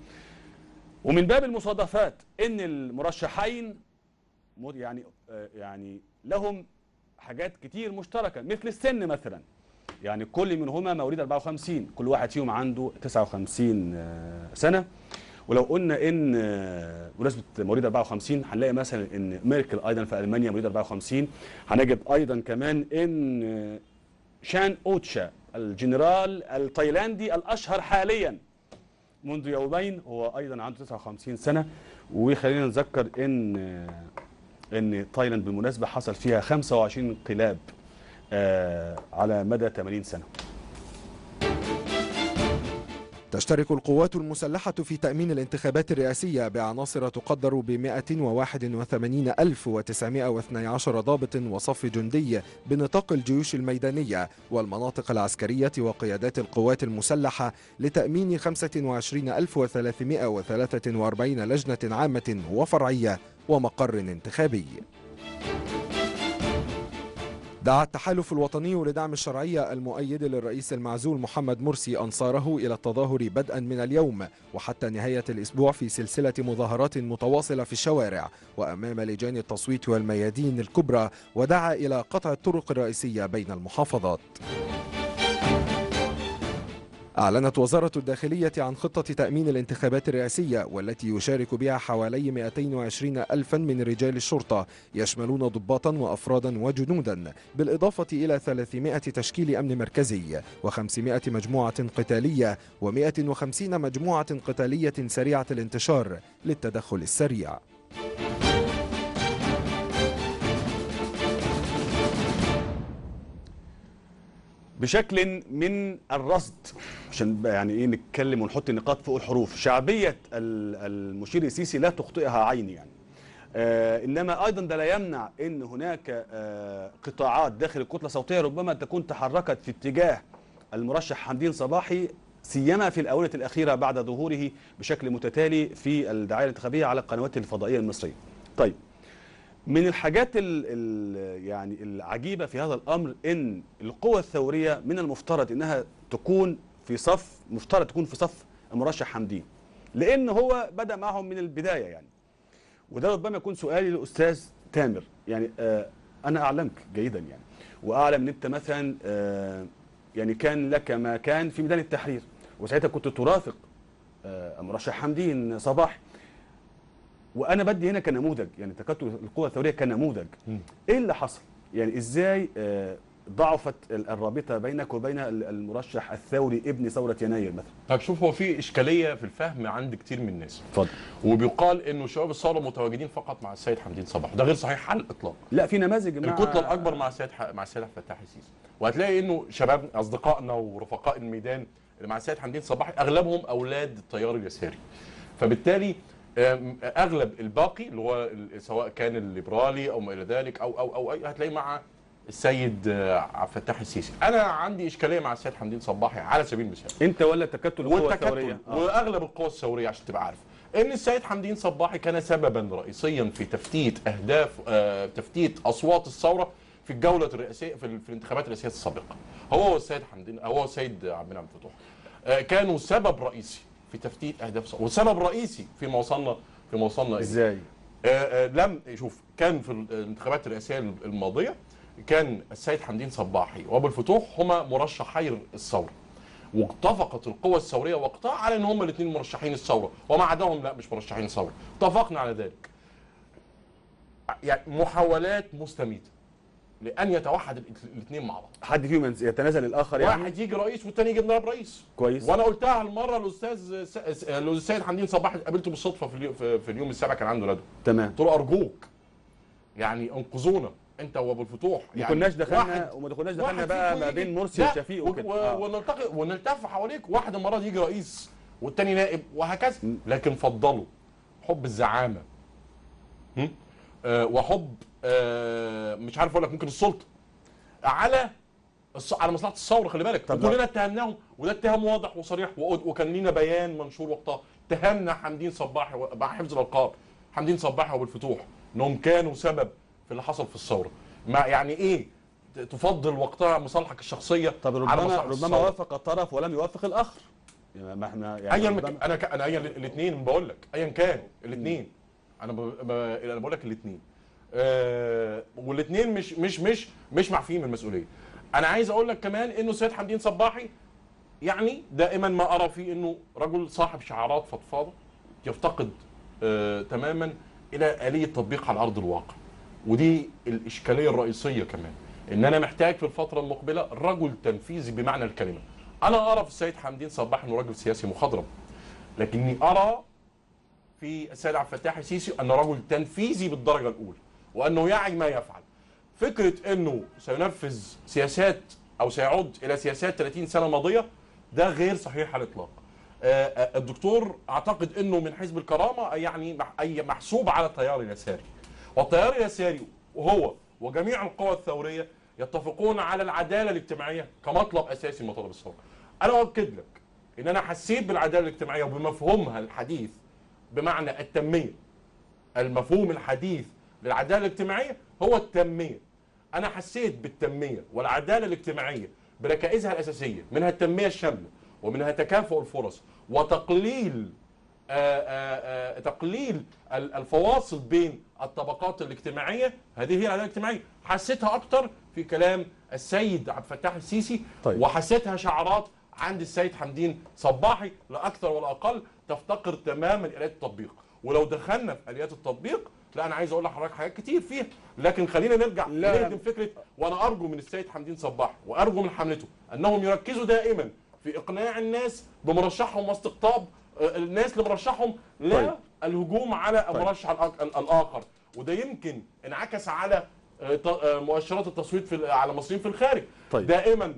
ومن باب المصادفات ان المرشحين مر- يعني آه، يعني لهم حاجات كتير مشتركه مثل السن مثلا يعني كل منهما مواليد 54 كل واحد فيهم عنده 59 آه، سنه ولو قلنا ان آه، بمناسبه مواليد 54 هنلاقي مثلا ان ميركل ايضا في المانيا مواليد 54 هنجد ايضا كمان ان آه، شان اوتشا الجنرال التايلاندي الاشهر حاليا منذ يومين هو ايضا عنده 59 سنه وخلينا نذكر ان ان تايلاند بالمناسبه حصل فيها 25 انقلاب آه، على مدى 80 سنه تشترك القوات المسلحة في تأمين الانتخابات الرئاسية بعناصر تقدر ب 181912 ضابط وصف جندي بنطاق الجيوش الميدانية والمناطق العسكرية وقيادات القوات المسلحة لتأمين 25343 لجنة عامة وفرعية ومقر انتخابي دعا التحالف الوطني لدعم الشرعية المؤيد للرئيس المعزول محمد مرسي أنصاره إلى التظاهر بدءا من اليوم وحتى نهاية الأسبوع في سلسلة مظاهرات متواصلة في الشوارع وأمام لجان التصويت والميادين الكبرى ودعا إلى قطع الطرق الرئيسية بين المحافظات أعلنت وزارة الداخلية عن خطة تأمين الانتخابات الرئاسية والتي يشارك بها حوالي 220 ألفا من رجال الشرطة يشملون ضباطا وأفرادا وجنودا بالإضافة إلى 300 تشكيل أمن مركزي و500 مجموعة قتالية و150 مجموعة قتالية سريعة الانتشار للتدخل السريع بشكل من الرصد عشان بقى يعني ايه نتكلم ونحط النقاط فوق الحروف شعبيه ال- المشير السيسي لا تخطئها عين يعني آه انما ايضا ده لا يمنع ان هناك آه قطاعات داخل الكتله الصوتيه ربما تكون تحركت في اتجاه المرشح حمدين صباحي سيما في الاونه الاخيره بعد ظهوره بشكل متتالي في الدعايه الانتخابيه على القنوات الفضائيه المصريه. طيب من الحاجات ال ال يعني العجيبه في هذا الامر ان القوى الثوريه من المفترض انها تكون في صف مفترض تكون في صف المرشح حمدين لان هو بدا معهم من البدايه يعني وده ربما يكون سؤالي للاستاذ تامر يعني آه انا اعلمك جيدا يعني واعلم ان انت مثلا آه يعني كان لك ما كان في ميدان التحرير وساعتها كنت ترافق آه مرشح حمدين صباح وانا بدي هنا كنموذج يعني تكتل القوى الثوريه كنموذج ايه اللي حصل يعني ازاي آه ضعفت ال- الرابطه بينك وبين ال- المرشح الثوري ابن ثوره يناير مثلا طب شوف هو في اشكاليه في الفهم عند كتير من الناس اتفضل وبيقال انه شباب الثوره متواجدين فقط مع السيد حمدين صباح ده غير صحيح على الاطلاق لا في نماذج مع الكتله الاكبر مع السيد ح... مع السيد عبد الفتاح السيسي وهتلاقي انه شباب اصدقائنا ورفقاء الميدان اللي مع السيد حمدين صباحي اغلبهم اولاد التيار اليساري فبالتالي آم، اغلب الباقي اللي هو ال- سواء كان الليبرالي او ما الى ذلك او او او أي- هتلاقيه مع السيد آه، عبد الفتاح السيسي انا عندي اشكاليه مع السيد حمدين صباحي على سبيل المثال انت ولا تكتل القوى والتكتل الثوريه آه. واغلب القوى الثوريه عشان تبقى عارف ان السيد حمدين صباحي كان سببا رئيسيا في تفتيت اهداف آه تفتيت اصوات الثوره في الجوله الرئاسيه في, ال- في الانتخابات الرئاسيه السابقه هو والسيد حمدين هو والسيد عبد المنعم فتوح آه كانوا سبب رئيسي في تفتيت اهداف الثوره وسبب رئيسي فيما وصلنا فيما وصلنا إليه. ازاي آه، آه، لم شوف كان في الانتخابات الرئاسيه الماضيه كان السيد حمدين صباحي وابو الفتوح هما مرشحي الثوره واتفقت القوى الثوريه وقتها على ان هما الاثنين مرشحين الثوره وما عداهم لا مش مرشحين الثوره اتفقنا على ذلك يعني محاولات مستميته لان يتوحد الاثنين مع بعض حد فيهم يتنازل الاخر يعني واحد يجي رئيس والثاني يجي نائب رئيس كويس وانا قلتها المره الاستاذ س- س- الاستاذ حمدين صباحي قابلته بالصدفه في اليوم في في اليوم السابع كان عنده ندوه تمام قلت له ارجوك يعني انقذونا انت وابو الفتوح ما يعني كناش دخلنا واحد- وما دخلناش واحد دخلنا بقى فيكم ما يجي- بين مرسي لا، وشفيق و- وكده و- آه. ونلتقي ونلتف حواليك واحد المره دي يجي رئيس والتاني نائب وهكذا لكن فضلوا حب الزعامه هم؟ آه وحب آه مش عارف اقول لك ممكن السلطه على الص- على مصلحه الثوره خلي بالك طب وكلنا اتهمناهم وده اتهام واضح وصريح وقد- وكان لينا بيان منشور وقتها اتهمنا حمدين صباحي و- مع حفظ الالقاب حمدين صباحي وابو الفتوح انهم كانوا سبب في اللي حصل في الثوره ما يعني ايه ت- تفضل وقتها مصالحك الشخصيه طب على ربما مصلحة ربما الثورة. وافق الطرف ولم يوافق الاخر يعني ما احنا يعني ايا ربما- مك... انا ك... انا ايا الاثنين بقول لك ايا كان الاثنين انا ب... ب... انا بقول لك الاثنين آه... والاثنين مش مش مش مش معفيين من المسؤوليه انا عايز اقول لك كمان انه سيد حمدين صباحي يعني دائما ما ارى فيه انه رجل صاحب شعارات فضفاضه يفتقد آه... تماما الى اليه تطبيق على ارض الواقع ودي الاشكاليه الرئيسيه كمان ان انا محتاج في الفتره المقبله رجل تنفيذي بمعنى الكلمه انا ارى في السيد حمدين صباح انه راجل سياسي مخضرم لكني ارى في السيد عبد الفتاح السيسي انه رجل تنفيذي بالدرجه الاولى وانه يعي ما يفعل فكره انه سينفذ سياسات او سيعود الى سياسات 30 سنه ماضيه ده غير صحيح على الاطلاق آه، آه، الدكتور اعتقد انه من حزب الكرامه يعني مح- اي محسوب على التيار اليساري والتيار اليساري وهو وجميع القوى الثوريه يتفقون على العداله الاجتماعيه كمطلب اساسي من مطالب الثوره انا اؤكد لك ان انا حسيت بالعداله الاجتماعيه وبمفهومها الحديث بمعنى التنميه المفهوم الحديث للعداله الاجتماعيه هو التنميه انا حسيت بالتنميه والعداله الاجتماعيه بركائزها الاساسيه منها التنميه الشامله ومنها تكافؤ الفرص وتقليل آآ آآ تقليل ال- الفواصل بين الطبقات الاجتماعيه هذه هي العداله الاجتماعيه حسيتها اكتر في كلام السيد عبد الفتاح السيسي طيب. وحسيتها شعارات عند السيد حمدين صباحي لا اكثر ولا اقل تفتقر تماما الى التطبيق ولو دخلنا في اليات التطبيق لا انا عايز اقول لحضرتك حاجات كتير فيها لكن خلينا نرجع لا. نهدم فكره وانا ارجو من السيد حمدين صباح وارجو من حملته انهم يركزوا دائما في اقناع الناس بمرشحهم واستقطاب آه، الناس لمرشحهم لا طيب. الهجوم على طيب. المرشح الآ- ال- الاخر وده يمكن انعكس على آه، ط- آه، مؤشرات التصويت في ال- على المصريين في الخارج طيب. دائما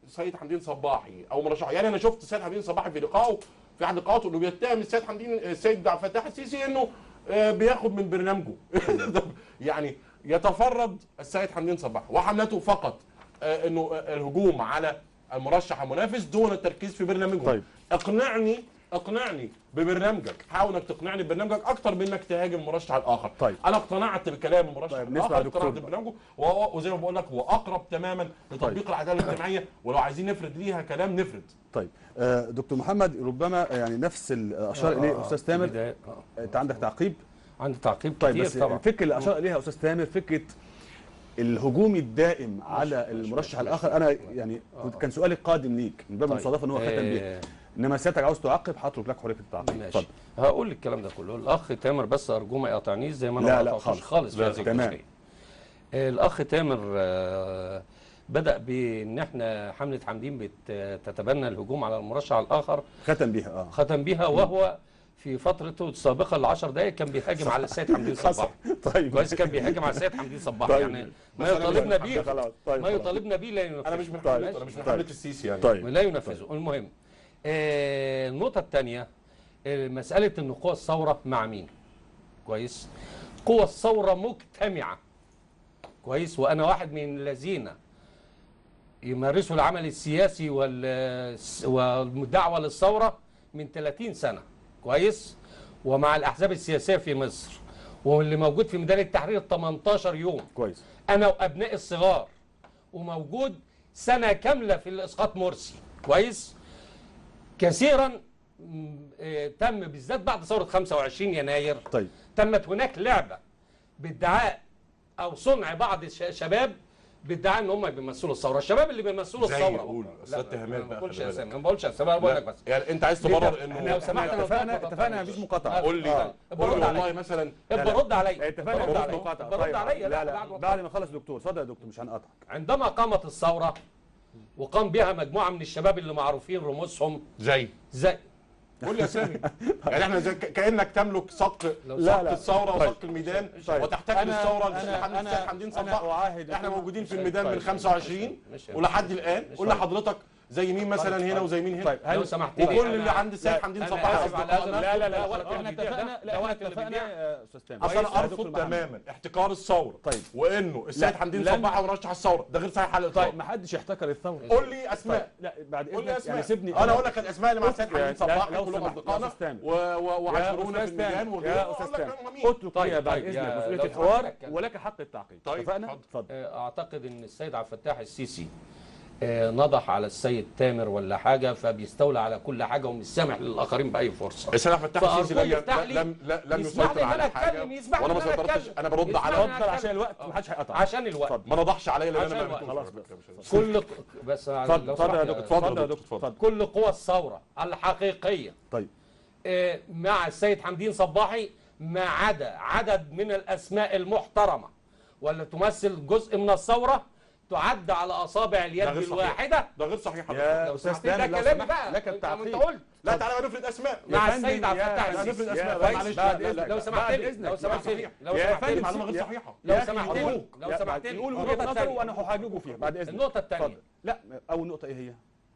سيد حمدين صباحي او مرشح يعني انا شفت سيد حمدين صباحي في لقائه في احد لقاءاته انه بيتهم السيد حمدين السيد عبد الفتاح السيسي انه آه، بياخد من برنامجه يعني يتفرد السيد حمدين صباحي وحملته فقط آه، انه آه، الهجوم على المرشح المنافس دون التركيز في برنامجه طيب. اقنعني اقنعني ببرنامجك حاول انك تقنعني ببرنامجك اكتر من انك تهاجم المرشح الاخر طيب. انا اقتنعت بكلام المرشح طيب، نسمع الاخر دكتور اقتنعت بقى. ببرنامجه وهو وزي ما بقول لك هو اقرب تماما لتطبيق طيب. العداله الاجتماعيه ولو عايزين نفرد ليها كلام نفرد طيب آه، دكتور محمد ربما يعني نفس اللي اشار اليه استاذ تامر بداية- آه. انت عندك تعقيب عندي تعقيب طيب كتير بس طبعا الفكره اللي اشار اليها استاذ تامر فكره الهجوم الدائم على المرشح ماشي، الاخر انا يعني كنت كان سؤالي قادم ليك من باب طيب. المصادفه ان هو ختم بيه آه، انما سيادتك عاوز تعقب هترك لك حريه التعقيب ماشي اتفضل هقول الكلام ده كله الاخ تامر بس ارجوه ما يقاطعنيش زي ما انا لا، ما لا، قاطعتوش خالص. خالص في لا، هذه تمام. الجزئيه آه، الاخ تامر آه، بدا بان احنا حمله حمدين بتتبنى الهجوم على المرشح الاخر ختم بيها اه ختم بها وهو في فترته السابقه ل 10 دقائق كان بيهاجم على السيد حمدين صباح طيب كويس كان بيهاجم على السيد حمدين صباح طيب. يعني ما بس أنا يطالبنا مش- بيه خلاص طيب ما خلاص. يطالبنا به لا ينفذه انا مش من طيب. حملته انا مش من طيب. حمله السيسي يعني طيب لا ينفذه المهم آه، النقطة الثانية آه، مسألة أن قوى الثورة مع مين كويس قوى الثورة مجتمعة كويس وأنا واحد من الذين يمارسوا العمل السياسي وال- والدعوة للثورة من 30 سنة كويس ومع الأحزاب السياسية في مصر واللي موجود في ميدان التحرير 18 يوم كويس انا وابنائي الصغار وموجود سنه كامله في الاسقاط مرسي كويس كثيرا م، آه، تم بالذات بعد ثوره 25 يناير طيب تمت هناك لعبه بادعاء او صنع بعض الشباب بادعاء ان هم بيمثلوا الثوره الشباب اللي بيمثلوا زي الثوره قول، أصل لا، اتهامات ما بقى، بقولش خلي اسامي بالك. ما بقولش اسامي انا بقول لك بس يعني انت عايز تبرر انه لو سمحت احنا أنا اتفقنا قلت لك اتفقنا ما مفيش تقطعنيش. مقاطعه قول لي آه. قول لي برد والله عليا. مثلا ابقى رد عليا اتفقنا ابقى مفيش رد عليا. مقاطعه ابقى رد طيب. عليا لا لا بعد ما بعد ما خلص دكتور اتفضل يا دكتور مش هنقطعك عندما قامت الثورة وقام بها مجموعة من الشباب اللي معروفين رموزهم زي زي قول لي اسامي يعني احنا زي ك- كانك تملك صق لو لا، صق لا. الثوره طيب. وصق الميدان طيب. وتحتاج أنا- للثوره أنا- للسيد حمدين أنا- السيد حمدين أنا صباح أعاهد احنا لكم- موجودين في مش الميدان من طيب. 25 مش- ولحد الان مش- قول لحضرتك زي مين مثلا طيب. هنا وزي مين هنا طيب لو هل سمحت وكل لي، اللي أنا- عند السيد لا، حمدين أنا صباح آسف على هذا أصدقائنا. لا لا لا ده لا وقت احنا اللي بيبيع اتفقنا ده، لا ده احنا وقت اللي اتفقنا بيبيع. يا استاذ تامر اصل كويس انا يا دكتور ارفض محمد. تماما احتكار الثوره طيب. وانه السيد لا، حمدين لن- صباح مرشح الثوره ده غير صحيح على الاطلاق طيب ما حدش يحتكر الثوره قول لي طيب اسماء لا بعد قول لي اذنك اسماء يعني سيبني انا اقول لك الاسماء اللي مع السيد لا، حمدين صباح لو كلهم سمحت، اصدقائنا يا أستاذ تامر. و- و- وعاشرونا يا في استاذ الميدان تامر وغيره يا وأقول استاذ لك تامر هم مين. اترك طيب، لي بعد طيب، اذنك يا- مسؤوليه لو الحوار سمحت لك. ولك حق التعقيب طيب، اتفقنا اتفضل. اتفضل آه، اعتقد ان السيد عبد الفتاح السيسي آه، نضح على السيد تامر ولا حاجه فبيستولى على كل حاجه ومش سامح للاخرين باي فرصه السيد عبد الفتاح السيسي فأرجوه لم يفتح لي- لم لم لم يسمح لي يسيطر إن على أنا حاجه أتكلم، يسمح لي وانا إن ما أنا سيطرتش أتكلم. انا برد يسمح على لي إن أنا اتفضل عشان أتكلم. الوقت ما حدش هيقطع عشان الوقت اتفضل ما نضحش عليا لان عشان انا الوقت. ما خلاص بس كل بس اتفضل لو اتفضل يا سمحت دكتور اتفضل يا دكتور، دكتور اتفضل. اتفضل كل قوى الثوره الحقيقيه طيب آه، مع السيد حمدين صباحي ما عدا عدد من الاسماء المحترمه والتي تمثل جزء من الثوره تعد على اصابع ده اليد غير صحيح. الواحده ده غير صحيح حضرتك. يا لو استاذ سمحت ده تامر لو كلامي سمحت بقى لك أنت- أنت التعقيب قلت لا تعالى بقى نفرد اسماء يا مع فندم، السيد عبد يا- الفتاح يا السيسي نفرد يا اسماء فندم، بس معلش، بعد لا، لا، اذنك لو سمحت بعد لي اذنك لو سمحت لي لو يا سمحت فندم، لي معلومه غير يا- صحيحه لو يا سمحت أخي، لي أرجوك. لو يا- سمحت لي يقول النقطة وجهه نظره الثانية. وانا هحاججه فيها بعد اذنك النقطة الثانية. اتفضل. لا اول نقطه ايه هي؟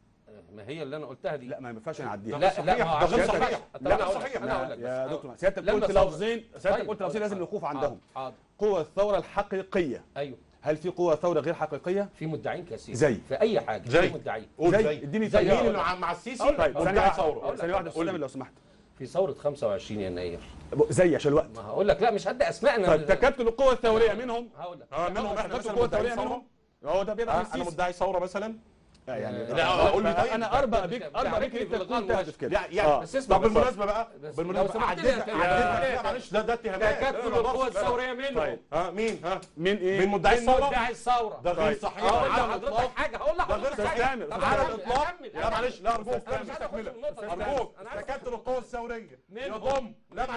ما هي اللي انا قلتها دي لا ما ينفعش نعديها لا صحيح، لا ده ما هو غير عشان- صحيح. طب لا، أنا أقول لك، صحيح. أنا أقول لك يا بس. دكتور سيادتك لما قلت الثورة- لفظين سيادتك طيب، قلت لفظين لازم الوقوف عندهم حاضر قوى الثوره الحقيقيه ايوه هل في قوى ثوره غير حقيقيه؟ في مدعين كثير زي؟ في اي حاجه زي؟ في مدعين قول زي؟ زي اديني زي زي أقول مين لك. اللي مع- مع السيسي أقول لك. طيب ثانيه مدعي واحده ثوره ثانيه واحده استاذ أقول تامر لك. لو سمحت في ثوره 25 يناير زي عشان الوقت ما هقول لك لا مش هدي اسماء انا طيب تكتل القوى الثوريه منهم هقول لك اه منهم احنا تكتل مثلا القوى مدعي الثوريه ثوره منهم هو ده بيدعم آه، انا السيسي مدعي ثوره مثلا آه، يعني لا، لا قول لي طيب. انا اربى بيك بتاع- اربى بيك بتاع- انت تكون بتاع- تهدف كده يعني يعني آه. بس اسمع طب بس. بالمناسبه بقى بس بالمناسبه لو سمحت لي عديت يا عديت فندم. لا معلش ده ده اتهامات تكتل أنا ما القوى أقدرش. الثوريه منهم طيب. ها مين ها مين ايه؟ مين مدعي الثوره مدعي الثوره ده غير طيب. صحيح هقول على لحضرتك الاطلاق حاجه هقول ده غير لحضرتك صحيح حاجه تامر، طب على أكمل، الاطلاق أكمل، لا معلش لا ارجوك أنا لا مش مش عايز أخش تكمله في النقطة دي. ارجوك أنا عايز تكتل القوى الثوريه منهم. يضم لا معلش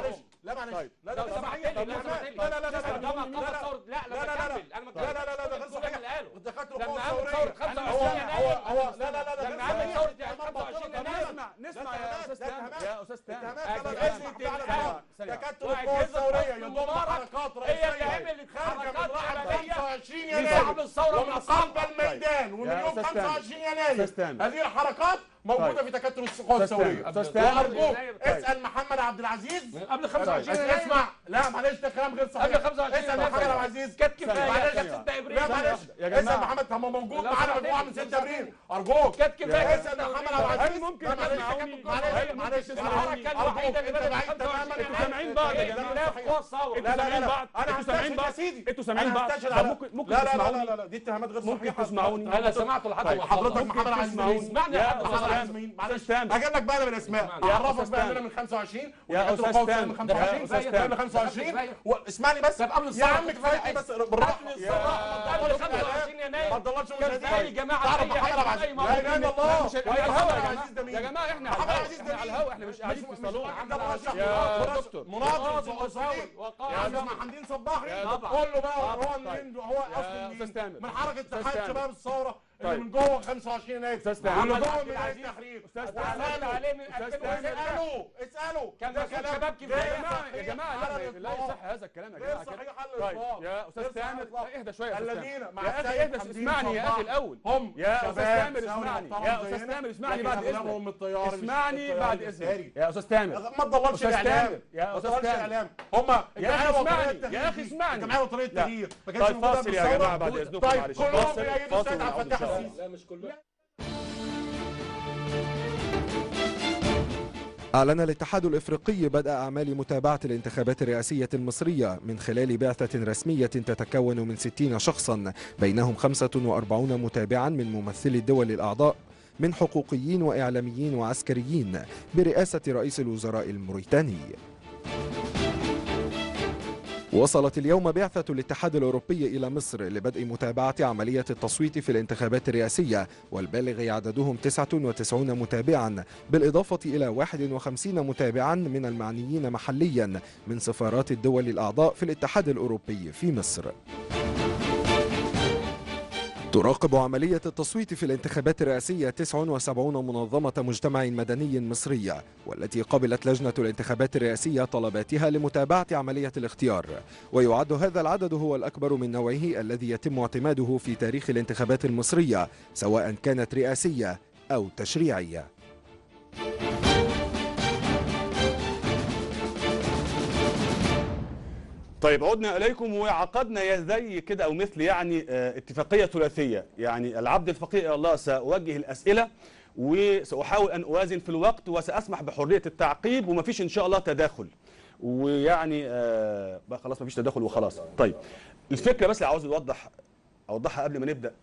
لا معلش طيب. لا لو لا سمحت لي، لا لو سمحت لي. لا لا لا لا لما لا قامت لا ثورة- لا لا لا لا لا انا لا لا لا لا ده غير صحيح دخلت لما القوة عمل الثورية ثورة 25 هو يناير هو هو لا لا لا ده لما غير عمل صحيح. ثورة ده 25 مربوط. يناير. نسمع نسمع ده يا اتهامات، استاذ ده تامر اتهامات. يا استاذ تامر اتهامات على أجهزة الرئيس بتاع الإعلام. الإعلام. ثانية تكتل واحدة. القوى الثورية حسني يضم مبارك حركات هي اللي رئيسية عملت خارجة من حركات واحد عملية 25 لصعب يناير الثورة ومن والعصابة. قلب الميدان ومن يا يوم أستاذ تامر. 25 يناير أستاذ تامر. هذه الحركات موجودة طيب. في تكتل القوى أستاذ تامر. الثورية أستاذ تامر. وأرجوك طيب. اسأل محمد عبد العزيز من قبل 25 اسمع يناير اسمع لا معلش ده كلام غير صحيح قبل 25 اسال يناير. محمد عبد العزيز كانت كفاية معلش كانت 6 ابريل لا معلش يا جماعة. اسال محمد طب ما موجود لا، معانا سمحت مجموعه لي. من 6 ابريل ارجوك كانت كفاية اسال محمد عبد العزيز هل ممكن لا، معلش تسمعوني؟ معلش هل معلش ممكن تسمعوني؟ معلش الوحيدة اللي انت بدأت بعيد 25 تماما انتوا سامعين بعض يا جماعة؟ خلاف قوى الثورة انتوا سامعين لا، بعض انا انتوا سامعين هستشهد بعض يا سيدي انتوا سامعين أنا بعض هستشهد طب على- ممكن ممكن لا لا لا تسمعوني لا لا دي اتهامات غير ممكن صحيحه تسمعوني؟ انا سمعته لحد طيب، ما حضرتك خلص. محمد عبد تسمعوني؟ العزيز اسمعني يا يا أستاذ أستاذ تامر. تامر. معلش أستاذ تامر. هجيب لك بقى من الاسماء اسمعني. يا اعرفك أستاذ بقى تامر. من 25 يا وكانت أستاذ القوة تامر. من يا 25 أستاذ من تامر. 25 كفاية. و- اسمعني بس طب قبل يا الثورة عم كنت كفايه فاهم. بس بالراحه قبل الثورة قبل 25 يناير ما تضللش كان مشاهدين في جماعة تعرف أي محمد حاجة عبد زي العزيز ما لا هو اله الا كده. الله مش- ويا على محمد الهوا يا عبد العزيز ده مين يا جماعه احنا على محمد الهوا عزيز ده احنا على مين؟ الهوا احنا مش قاعدين في مش- الصالون مش- ده مرشح يا مرشح- دكتور. مناضل مناضل وصولي وقائد. يا جماعه حمدين صباحي يا دكتور. قول له بقى طبعا. هو طيب. منين هو يا اصلا أستاذ مين؟ تامر. من حركه أستاذ اتحاد تامر. شباب الثوره اللي طيب. من جوه 25 يناير أستاذ تامر. واللي محمد جوه عبد من العزيز. التحرير أستاذ وعملت تامر. عليه من أستاذ 2006 تامر. اساله اساله كان ده مسؤول كلام شباب غير كفاية. يا جماعه يا صحيح جماعه على لا لا الإطلاق. يصح هذا الكلام يا غير جماعه صحيح كده على طيب الإطلاق. يا استاذ غير صحيح على تامر الإطلاق. لا، اهدى شويه يا استاذ الذين تامر مع يا اخي السيد اهدى حمدين اسمعني يا صباح اخي الاول هم يا شباب استاذ تامر ثوري اسمعني محترم يا استاذ زينا، تامر اسمعني لكن بعد أغلبهم اذنك الطيار مش اسمعني الطيار بعد الإسهاري. اذنك يا استاذ تامر ما تضللش أستاذ الاعلام تامر. يا ما أستاذ تضللش تامر. الاعلام هم يا أخي اسمعني. يا أخي اسمعني. الجمعيه الوطنيه لا. للتغيير ما كانش طيب موجودة فاصل يا بالثورة. جماعه بعد اذنكم طيب معلش كلهم فاصل بيأيدوا فاصل السيد عبد ونعود ان الفتاح شاء الله السيسي لا مش كله أعلن الاتحاد الإفريقي بدء أعمال متابعة الانتخابات الرئاسية المصرية من خلال بعثة رسمية تتكون من 60 شخصا بينهم 45 متابعا من ممثلي الدول الأعضاء من حقوقيين وإعلاميين وعسكريين برئاسة رئيس الوزراء الموريتاني وصلت اليوم بعثة الاتحاد الأوروبي إلى مصر لبدء متابعة عملية التصويت في الانتخابات الرئاسية والبالغ عددهم 99 متابعا بالإضافة إلى 51 متابعا من المعنيين محليا من سفارات الدول الأعضاء في الاتحاد الأوروبي في مصر تراقب عملية التصويت في الانتخابات الرئاسية 79 منظمة مجتمع مدني مصرية والتي قبلت لجنة الانتخابات الرئاسية طلباتها لمتابعة عملية الاختيار ويعد هذا العدد هو الأكبر من نوعه الذي يتم اعتماده في تاريخ الانتخابات المصرية سواء كانت رئاسية أو تشريعية طيب عدنا اليكم وعقدنا يا زي كده او مثل يعني آه، اتفاقيه ثلاثيه يعني العبد الفقير الى الله ساوجه الاسئله وساحاول ان اوازن في الوقت وساسمح بحريه التعقيب ومفيش ان شاء الله تداخل ويعني آه بقى خلاص مفيش تداخل وخلاص طيب الفكره بس اللي عاوز اوضح اوضحها قبل ما نبدا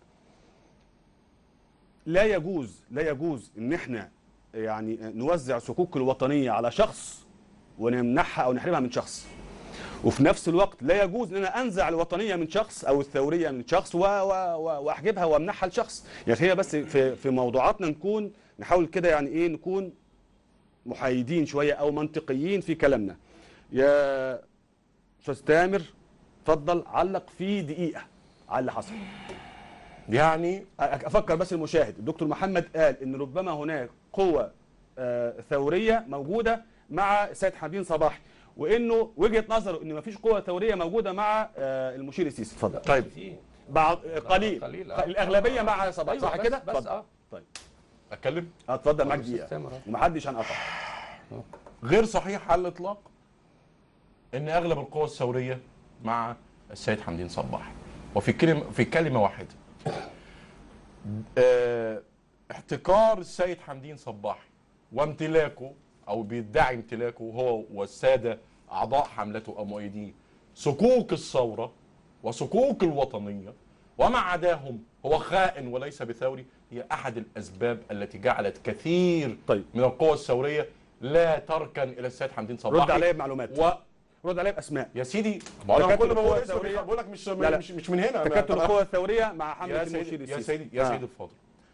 لا يجوز لا يجوز ان احنا يعني نوزع صكوك الوطنيه على شخص ونمنحها او نحرمها من شخص وفي نفس الوقت لا يجوز ان انا انزع الوطنيه من شخص او الثوريه من شخص و و و واحجبها وامنحها لشخص يعني هي بس في في موضوعاتنا نكون نحاول كده يعني ايه نكون محايدين شويه او منطقيين في كلامنا يا استاذ تامر اتفضل علق في دقيقه على اللي حصل يعني أ- افكر بس المشاهد الدكتور محمد قال ان ربما هناك قوه آه، ثوريه موجوده مع السيد حمدين صباحي وانه وجهه نظره ان مفيش قوه ثوريه موجوده مع آه، المشير السيسي اتفضل طيب في بعض قليل قليل، آه. الاغلبيه مع صباحي أيوة صح بس- كده بس اتفضل اه طيب اتكلم آه، اتفضل معاك أستاذ دقيقه تامر، آه. ومحدش هنقطع غير صحيح على الاطلاق ان اغلب القوى الثوريه مع السيد حمدين صباحي وفي كلمه في كلمه واحده آه، احتكار السيد حمدين صباحي وامتلاكه او بيدعي امتلاكه هو والساده اعضاء حملته او مؤيديه صكوك الثوره وصكوك الوطنيه وما عداهم هو خائن وليس بثوري هي احد الاسباب التي جعلت كثير طيب. من القوى الثوريه لا تركن الى السيد حمدين صباحي رد عليا بمعلومات و... رد عليا باسماء يا سيدي ما انا تكتل كل ما القوى بقول اسمه الثورية. بقول لك مش لا لا. مش مش من هنا تكتل أنا- القوى الثوريه مع حمله يا المشير سيدي السيسي يا سيدي يا آه. سيدي الفاضل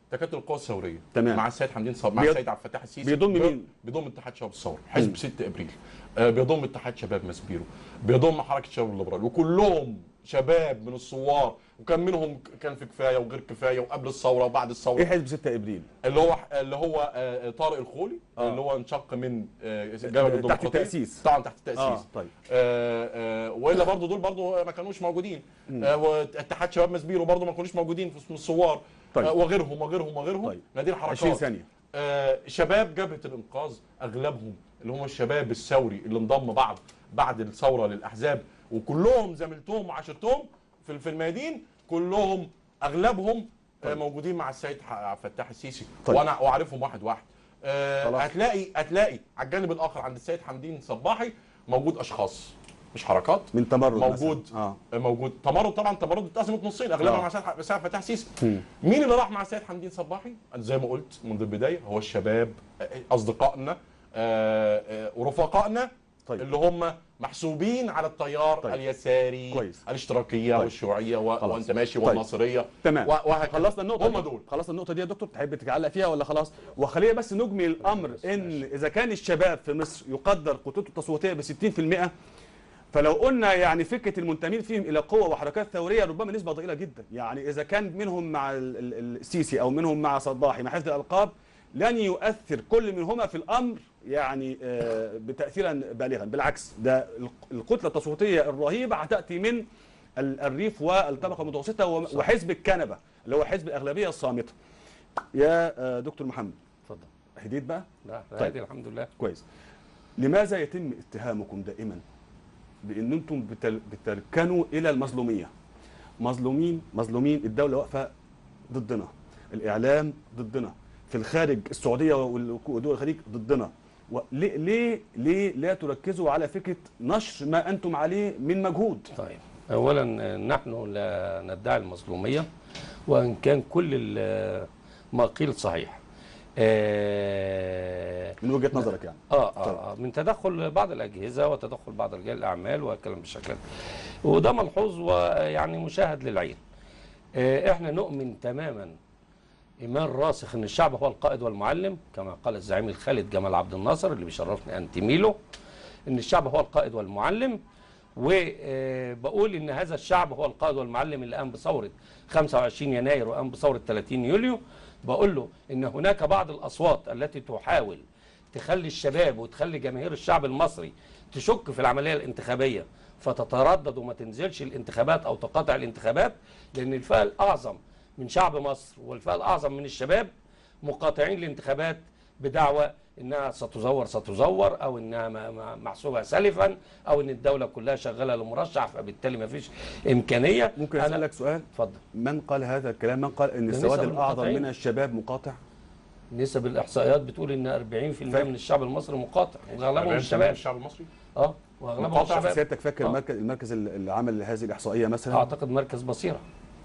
ده كانت القوى الثوريه تمام. مع السيد حمدين صباحي مع بيض- السيد عبد الفتاح السيسي بيضم بي- مين؟ بيضم اتحاد شباب الثوره حزب 6 ابريل آه، بيضم اتحاد شباب مسبيرو بيضم حركه شباب الليبرال وكلهم شباب من الثوار وكان منهم كان في كفايه وغير كفايه وقبل الثوره وبعد الثوره ايه حزب 6 ابريل اللي هو اللي هو آه، طارق الخولي آه. اللي هو انشق من آه، جبهه تحت الديمقراطيه التأسيس. طبعا تحت التاسيس اه طيب آه، آه، والا برضه دول برضه ما كانوش موجودين آه، واتحاد شباب مسبيرو برضه ما كانوش موجودين في اسم الثوار طيب. آه، وغيرهم وغيرهم وغيرهم طيب. نادي 20 الحركات ثانيه آه، شباب جبهه الانقاذ اغلبهم اللي هم الشباب الثوري اللي انضم بعد بعد الثوره للاحزاب وكلهم زميلتهم وعاشرتهم في في الميادين كلهم اغلبهم آه، طيب. موجودين مع السيد ح- عبد الفتاح السيسي طيب. وانا اعرفهم واحد واحد آه، خلاص. هتلاقي هتلاقي على الجانب الاخر عند السيد حمدين صباحي موجود اشخاص مش حركات من تمرد موجود مثلاً. اه موجود تمرد طبعا تمرد اتقسمت نصين اغلبها آه. مع سيد ح- سيد فتح سيسي مم. مين اللي راح مع سيد حمدين صباحي زي ما قلت منذ البدايه هو الشباب آه، اصدقائنا آه، آه، ورفقائنا طيب. اللي هم محسوبين على التيار طيب. اليساري كويس. الاشتراكيه طيب. والشيوعيه و... خلاص. وانت ماشي طيب. والناصريه تمام و- وهكذا. خلصنا النقطة هم دي. دول خلصنا النقطة دي يا دكتور تحب تعلق فيها ولا خلاص؟ وخلينا بس نجمل الأمر إن إذا كان الشباب في مصر يقدر قوته التصويتية ب 60% فلو قلنا يعني فكرة المنتمين فيهم إلى قوة وحركات ثورية ربما نسبة ضئيلة جدا، يعني إذا كان منهم مع ال- ال- السيسي أو منهم مع صباحي مع حفظ الألقاب لن يؤثر كل منهما في الأمر يعني آه، بتأثيرا بالغا، بالعكس ده الق- الكتلة التصويتية الرهيبة هتأتي من ال- الريف والطبقه المتوسطه و- وحزب الكنبه اللي هو حزب الاغلبيه الصامته. يا آه، دكتور محمد اتفضل هديت بقى لا طيب. طيب. الحمد لله كويس. لماذا يتم اتهامكم دائما بان انتم بتل- بتركنوا الى المظلوميه؟ مظلومين مظلومين الدوله واقفه ضدنا، الاعلام ضدنا، في الخارج السعوديه وال- ودول الخليج ضدنا. وليه ليه ليه لا تركزوا على فكره نشر ما انتم عليه من مجهود؟ طيب اولا آه، نحن لا ندعي المظلوميه وان كان كل ال- ما قيل صحيح آه من وجهه نظرك يعني. آه, آه, آه من تدخل بعض الأجهزة وتدخل بعض رجال الأعمال والكلام بالشكل ده وده ملحوظ ويعني مشاهد للعين آه إحنا نؤمن تماما إيمان راسخ إن الشعب هو القائد والمعلم كما قال الزعيم الخالد جمال عبد الناصر اللي بيشرفني أنتمي له إن الشعب هو القائد والمعلم وبقول إن هذا الشعب هو القائد والمعلم اللي قام بثورة 25 يناير وقام بثورة 30 يوليو بقول له إن هناك بعض الأصوات التي تحاول تخلي الشباب وتخلي جماهير الشعب المصري تشك في العملية الانتخابية فتتردد وما تنزلش الانتخابات أو تقاطع الانتخابات لأن الفئة الأعظم من شعب مصر والفئة الأعظم من الشباب مقاطعين الانتخابات بدعوى انها ستزور ستزور او انها م- م- محسوبه سلفا او ان الدوله كلها شغاله لمرشح فبالتالي ما فيش امكانيه ممكن أنا- اسالك سؤال؟ اتفضل من قال هذا الكلام؟ من قال ان ده السواد نسب الاعظم المقاطعين. من الشباب مقاطع؟ نسب الاحصائيات بتقول ان 40% من الشعب المصري مقاطع واغلبهم من الشباب الشعب المصري اه واغلبهم مقاطع الشباب سيادتك فاكر آه. المركز المركز اللي عمل هذه الاحصائيه مثلا؟ اعتقد مركز بصيره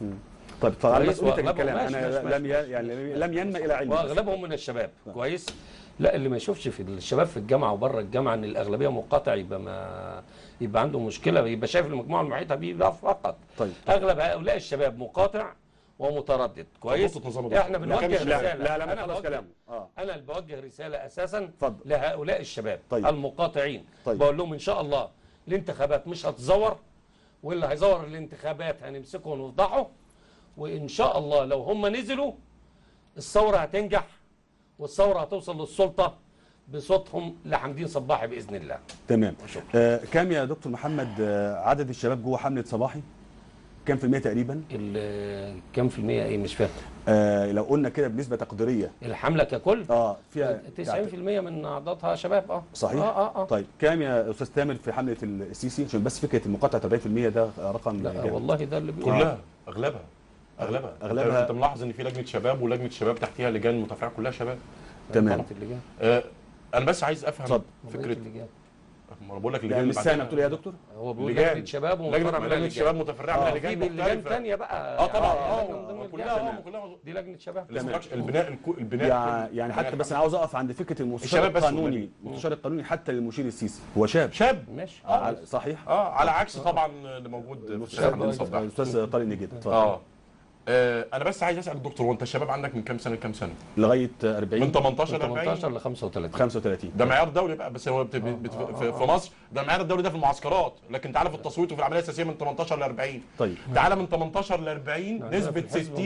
طيب طبعا على كويس، مسؤوليتك وأغلبهم- الكلام ماشي، انا ماشي، لم ماشي، ي- ماشي، يعني ماشي. لم ينمى الى علمي واغلبهم من الشباب كويس لا اللي ما يشوفش في الشباب في الجامعه وبره الجامعه ان الاغلبيه مقاطع يبقى ما يبقى عنده مشكله يبقى شايف المجموعه المحيطه بيه ده فقط طيب اغلب هؤلاء الشباب مقاطع ومتردد كويس نقطة نظام الدولة. احنا لا، بنوجه كان- لا رساله لا لا ما انا خلاص بوجه كلام اه انا اللي بوجه رساله اساسا اتفضل. لهؤلاء الشباب طيب. المقاطعين طيب. بقول لهم ان شاء الله الانتخابات مش هتزور واللي هيزور الانتخابات هنمسكه ونفضحه وان شاء الله لو هم نزلوا الثوره هتنجح والثوره هتوصل للسلطه بصوتهم لحمدين صباحي باذن الله تمام شكرا. آه كام يا دكتور محمد آه عدد الشباب جوه حمله صباحي؟ كام في المية تقريبا؟ ال- كام في المية ايه مش فاهم آه لو قلنا كده بنسبه تقديريه الحملة ككل اه فيها 90% من اعضائها شباب اه صحيح؟ اه اه, آه. طيب كام يا استاذ تامر في حمله السيسي عشان بس فكره المقاطعه 40% ده رقم لا جامد. والله ده اللي بيقول كلها اغلبها اغلبها أغلبها. انت ملاحظ ان في لجنه شباب ولجنه شباب تحتها لجان متفرعه كلها شباب تمام. قامت اللجان آه انا بس عايز افهم اتفضل. فكره بقيت اللجان. ما انا بقول لك يعني اللجان مش اللي سامع بعدها- بتقول ايه يا دكتور؟ هو بيقول لجان. لجنة شباب لجنه ومفرع من لجنه اللجان. شباب متفرعه من اه لجان في لجان مختلفه تانية بقى اه طبعا يعني لجنة من اه ضمن كلها اللجان. اه كلها دي لجنة شباب الاستراكشر- البناء الكو- البناء يعني كله. يعني حتى بس انا عاوز اقف عند فكره المستشار الشباب بس القانوني والنبي. المستشار القانوني حتى للمشير السيسي هو شاب شاب ماشي آه صحيح اه على عكس طبعا اللي موجود في السيد المستشار حمدين صباحي الاستاذ طارق نجيد اتفضل اه آه انا بس عايز اسال الدكتور هو انت الشباب عندك من كام سنه لكام سنه؟ لغايه 40 من 18 ل 18 40 ل 35 35 ده معيار دولي بقى بس هو بت... بت... في في مصر ده المعيار الدولي ده في المعسكرات لكن تعالى في التصويت وفي العمليه السياسيه من 18 ل 40 طيب تعالى من 18 ل 40 نسبه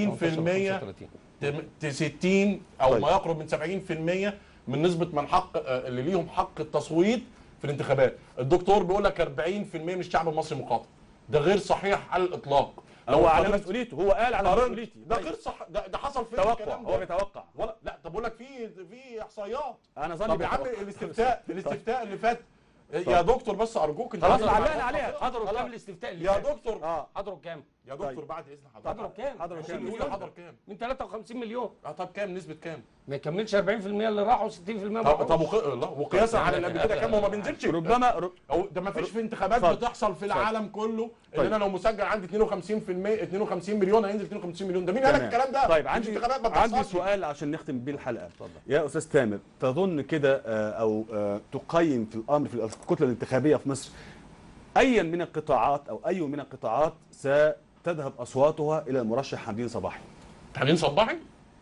60% تم- ت- 60 او طيب. ما يقرب من 70% من نسبه من حق آه، اللي ليهم حق التصويت في الانتخابات الدكتور بيقول لك 40% من الشعب المصري مقاطع ده غير صحيح على الاطلاق هو على قارنت- مسؤوليته هو قال على قارنت- مسؤوليتي ده طيب. غير صح ده, ده حصل فين توقع الكلام هو ده بيتوقع ولا لا طب بقول لك في في احصائيات انا ظني طب يا عم بيتوقع. الاستفتاء الاستفتاء اللي فات يا دكتور بس ارجوك انت خلاص لازم- علقنا عليها حضروا كام الاستفتاء اللي يا فات؟ دكتور اه حضروا كام؟ يا دكتور طيب. بعد اذن حضروا حضرتك كام؟ حضروا 20 كام؟ يقول مليون حضر كام من 53 مليون اه طب كام نسبه كام ما يكملش 40% اللي راحوا 60% ما طب طب راحوش. وق... لا وقياسا على اللي قبل كده كام هو ما بينزلش ربما ر- أو ده ما فيش في انتخابات اتفضل. بتحصل في العالم كله ان طيب. انا لو مسجل عندي 52% 52 مليون هينزل 52 مليون ده مين قال لك تمام. الكلام ده؟ طيب مفيش عندي انتخابات ما عندي بتحصلش. سؤال عشان نختم بيه الحلقه يا استاذ تامر تظن كده آه، او آه، تقيم في الامر في الكتله الانتخابيه في مصر ايا من القطاعات او اي من القطاعات ستذهب اصواتها الى المرشح حمدين صباحي حمدين صباحي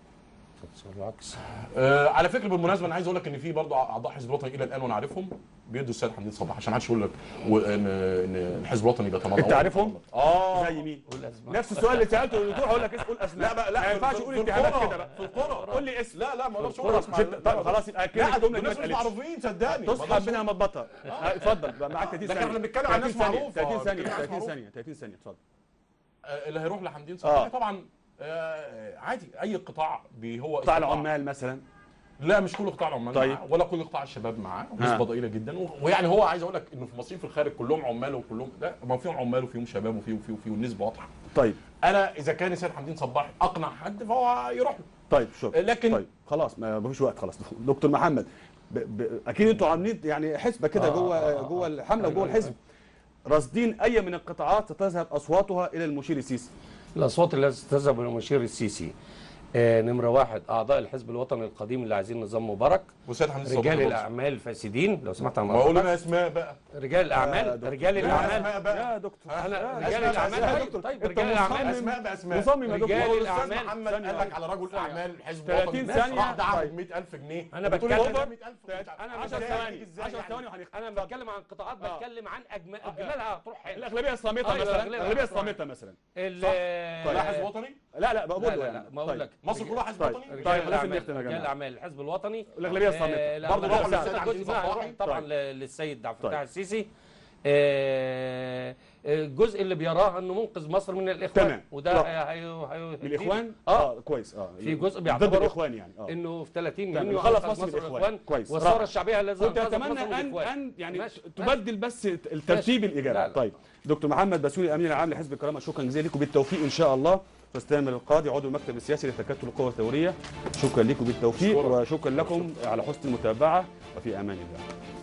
بالعكس آه على فكره بالمناسبه انا عايز اقول لك ان في برضه اعضاء حزب الوطني الى الان وانا عارفهم بيدوا السيد حمدين صباحي عشان ما حدش يقول لك و- ان ان الحزب الوطني بيتمرد انت عارفهم؟ اه زي مين؟ قول اسماء نفس السؤال اللي سالته للدكتور هقول لك اسم قول اسماء لا بقى لا ما ينفعش في- تقول في اتهامات القرى. كده بقى في القرى قول لي اسم لا لا ما اقدرش القرى. اقول اسمع ست- طب خلاص يبقى كده لا الجمله دي ما الناس مش اتقالتش معروفين صدقني ما تصحى أقدرش منها مضبطه آه، اتفضل بقى معاك 30 لكن ثانيه احنا بنتكلم عن 30 ناس ثانية، معروفة. 30 ثانيه بنتكلم عن 30 معروف. ثانيه 30 ثانيه اتفضل آه، اللي هيروح لحمدين صباحي آه. طبعا آه، عادي اي قطاع بي هو قطاع استطاع. العمال مثلا لا مش كل قطاع العمال طيب. معاه ولا كل قطاع الشباب معاه ها. نسبه ضئيله جدا و- ويعني هو عايز اقول لك انه في المصريين في الخارج كلهم عمال وكلهم لا ما فيهم عمال وفيهم شباب وفي وفي وفي والنسبه واضحه طيب انا اذا كان السيد حمدين صباحي اقنع حد فهو يروح له طيب شكرا لكن- طيب خلاص ما ما فيش وقت خلاص دكتور محمد ب... ب... اكيد انتوا عاملين يعني حسبه كده آه، جوه آه، آه، جوه آه. الحمله وجوه أيوة، الحزب راصدين اي من القطاعات ستذهب اصواتها الى المشير السيسي الاصوات التي تذهب الى المشير السيسي آه نمره واحد اعضاء الحزب الوطني القديم اللي عايزين نظام مبارك والسيد حمدين رجال صباحي برضه. الاعمال الفاسدين لو سمحت على ما اقول الموضوع. لنا اسماء بقى رجال يا الاعمال دكتور. رجال لا، الاعمال اسماء بقى يا دكتور انا أسماء رجال بقى، الاعمال أسماء طيب، دكتور. طيب أنت رجال الاعمال مصمم- اسماء بقى اسماء مصمم يا دكتور رجال الاستاذ الأعمال. محمد ثانية قال لك واحدة. على رجل اعمال الحزب 30 الوطني ثانية. راح دعم طيب. 100000 جنيه أنا بتقول بتكلم- الأوفر 100000 انا 10 بتكلم- ثواني إزاي 10 يعني؟ ثواني وهنختم انا بتكلم عن قطاعات آه. بتكلم عن اجمال اجمالها هتروح حلو الاغلبيه الصامته أيوة، مثلا الأغلبية الاغلبيه الصامتة. الصامته مثلا ال- لا حزب وطني لا لا بقول لا له لا يعني لا ما اقول طيب. لك مصر كلها حزب طيب. وطني رجال طيب، لازم الأعمال- نختم يا رجال جماعة. الاعمال الحزب الوطني الأغلبية الصامتة. آه، لا، برضه لا، روح لا، للسيد لا، حمدين جزء منها صباحي. هيروح طبعا طيب. ل- للسيد عبد طيب. الفتاح السيسي آه، الجزء اللي بيراه انه منقذ مصر من الاخوان تمام. وده لا. هي- هي- هي- من الاخوان اه كويس اه في جزء ضد بيعتبره الاخوان يعني اه انه في 30 تمام. يونيو خلص أنقذ مصر من مصر الإخوان. الاخوان كويس. والثوره رائع. الشعبيه التي كنت أنقذت اتمنى مصر من ان الإخوان. ان يعني ماشي. تبدل بس الترتيب الاجابه لا، لا. طيب دكتور محمد بسيوني الامين العام لحزب الكرامه شكرا جزيلا لكم بالتوفيق ان شاء الله استاذ تامر القاضي عضو المكتب السياسي لتكتل القوى الثوريه شكرا لكم بالتوفيق أشكرك. وشكرا لكم على حسن المتابعه وفي امان الله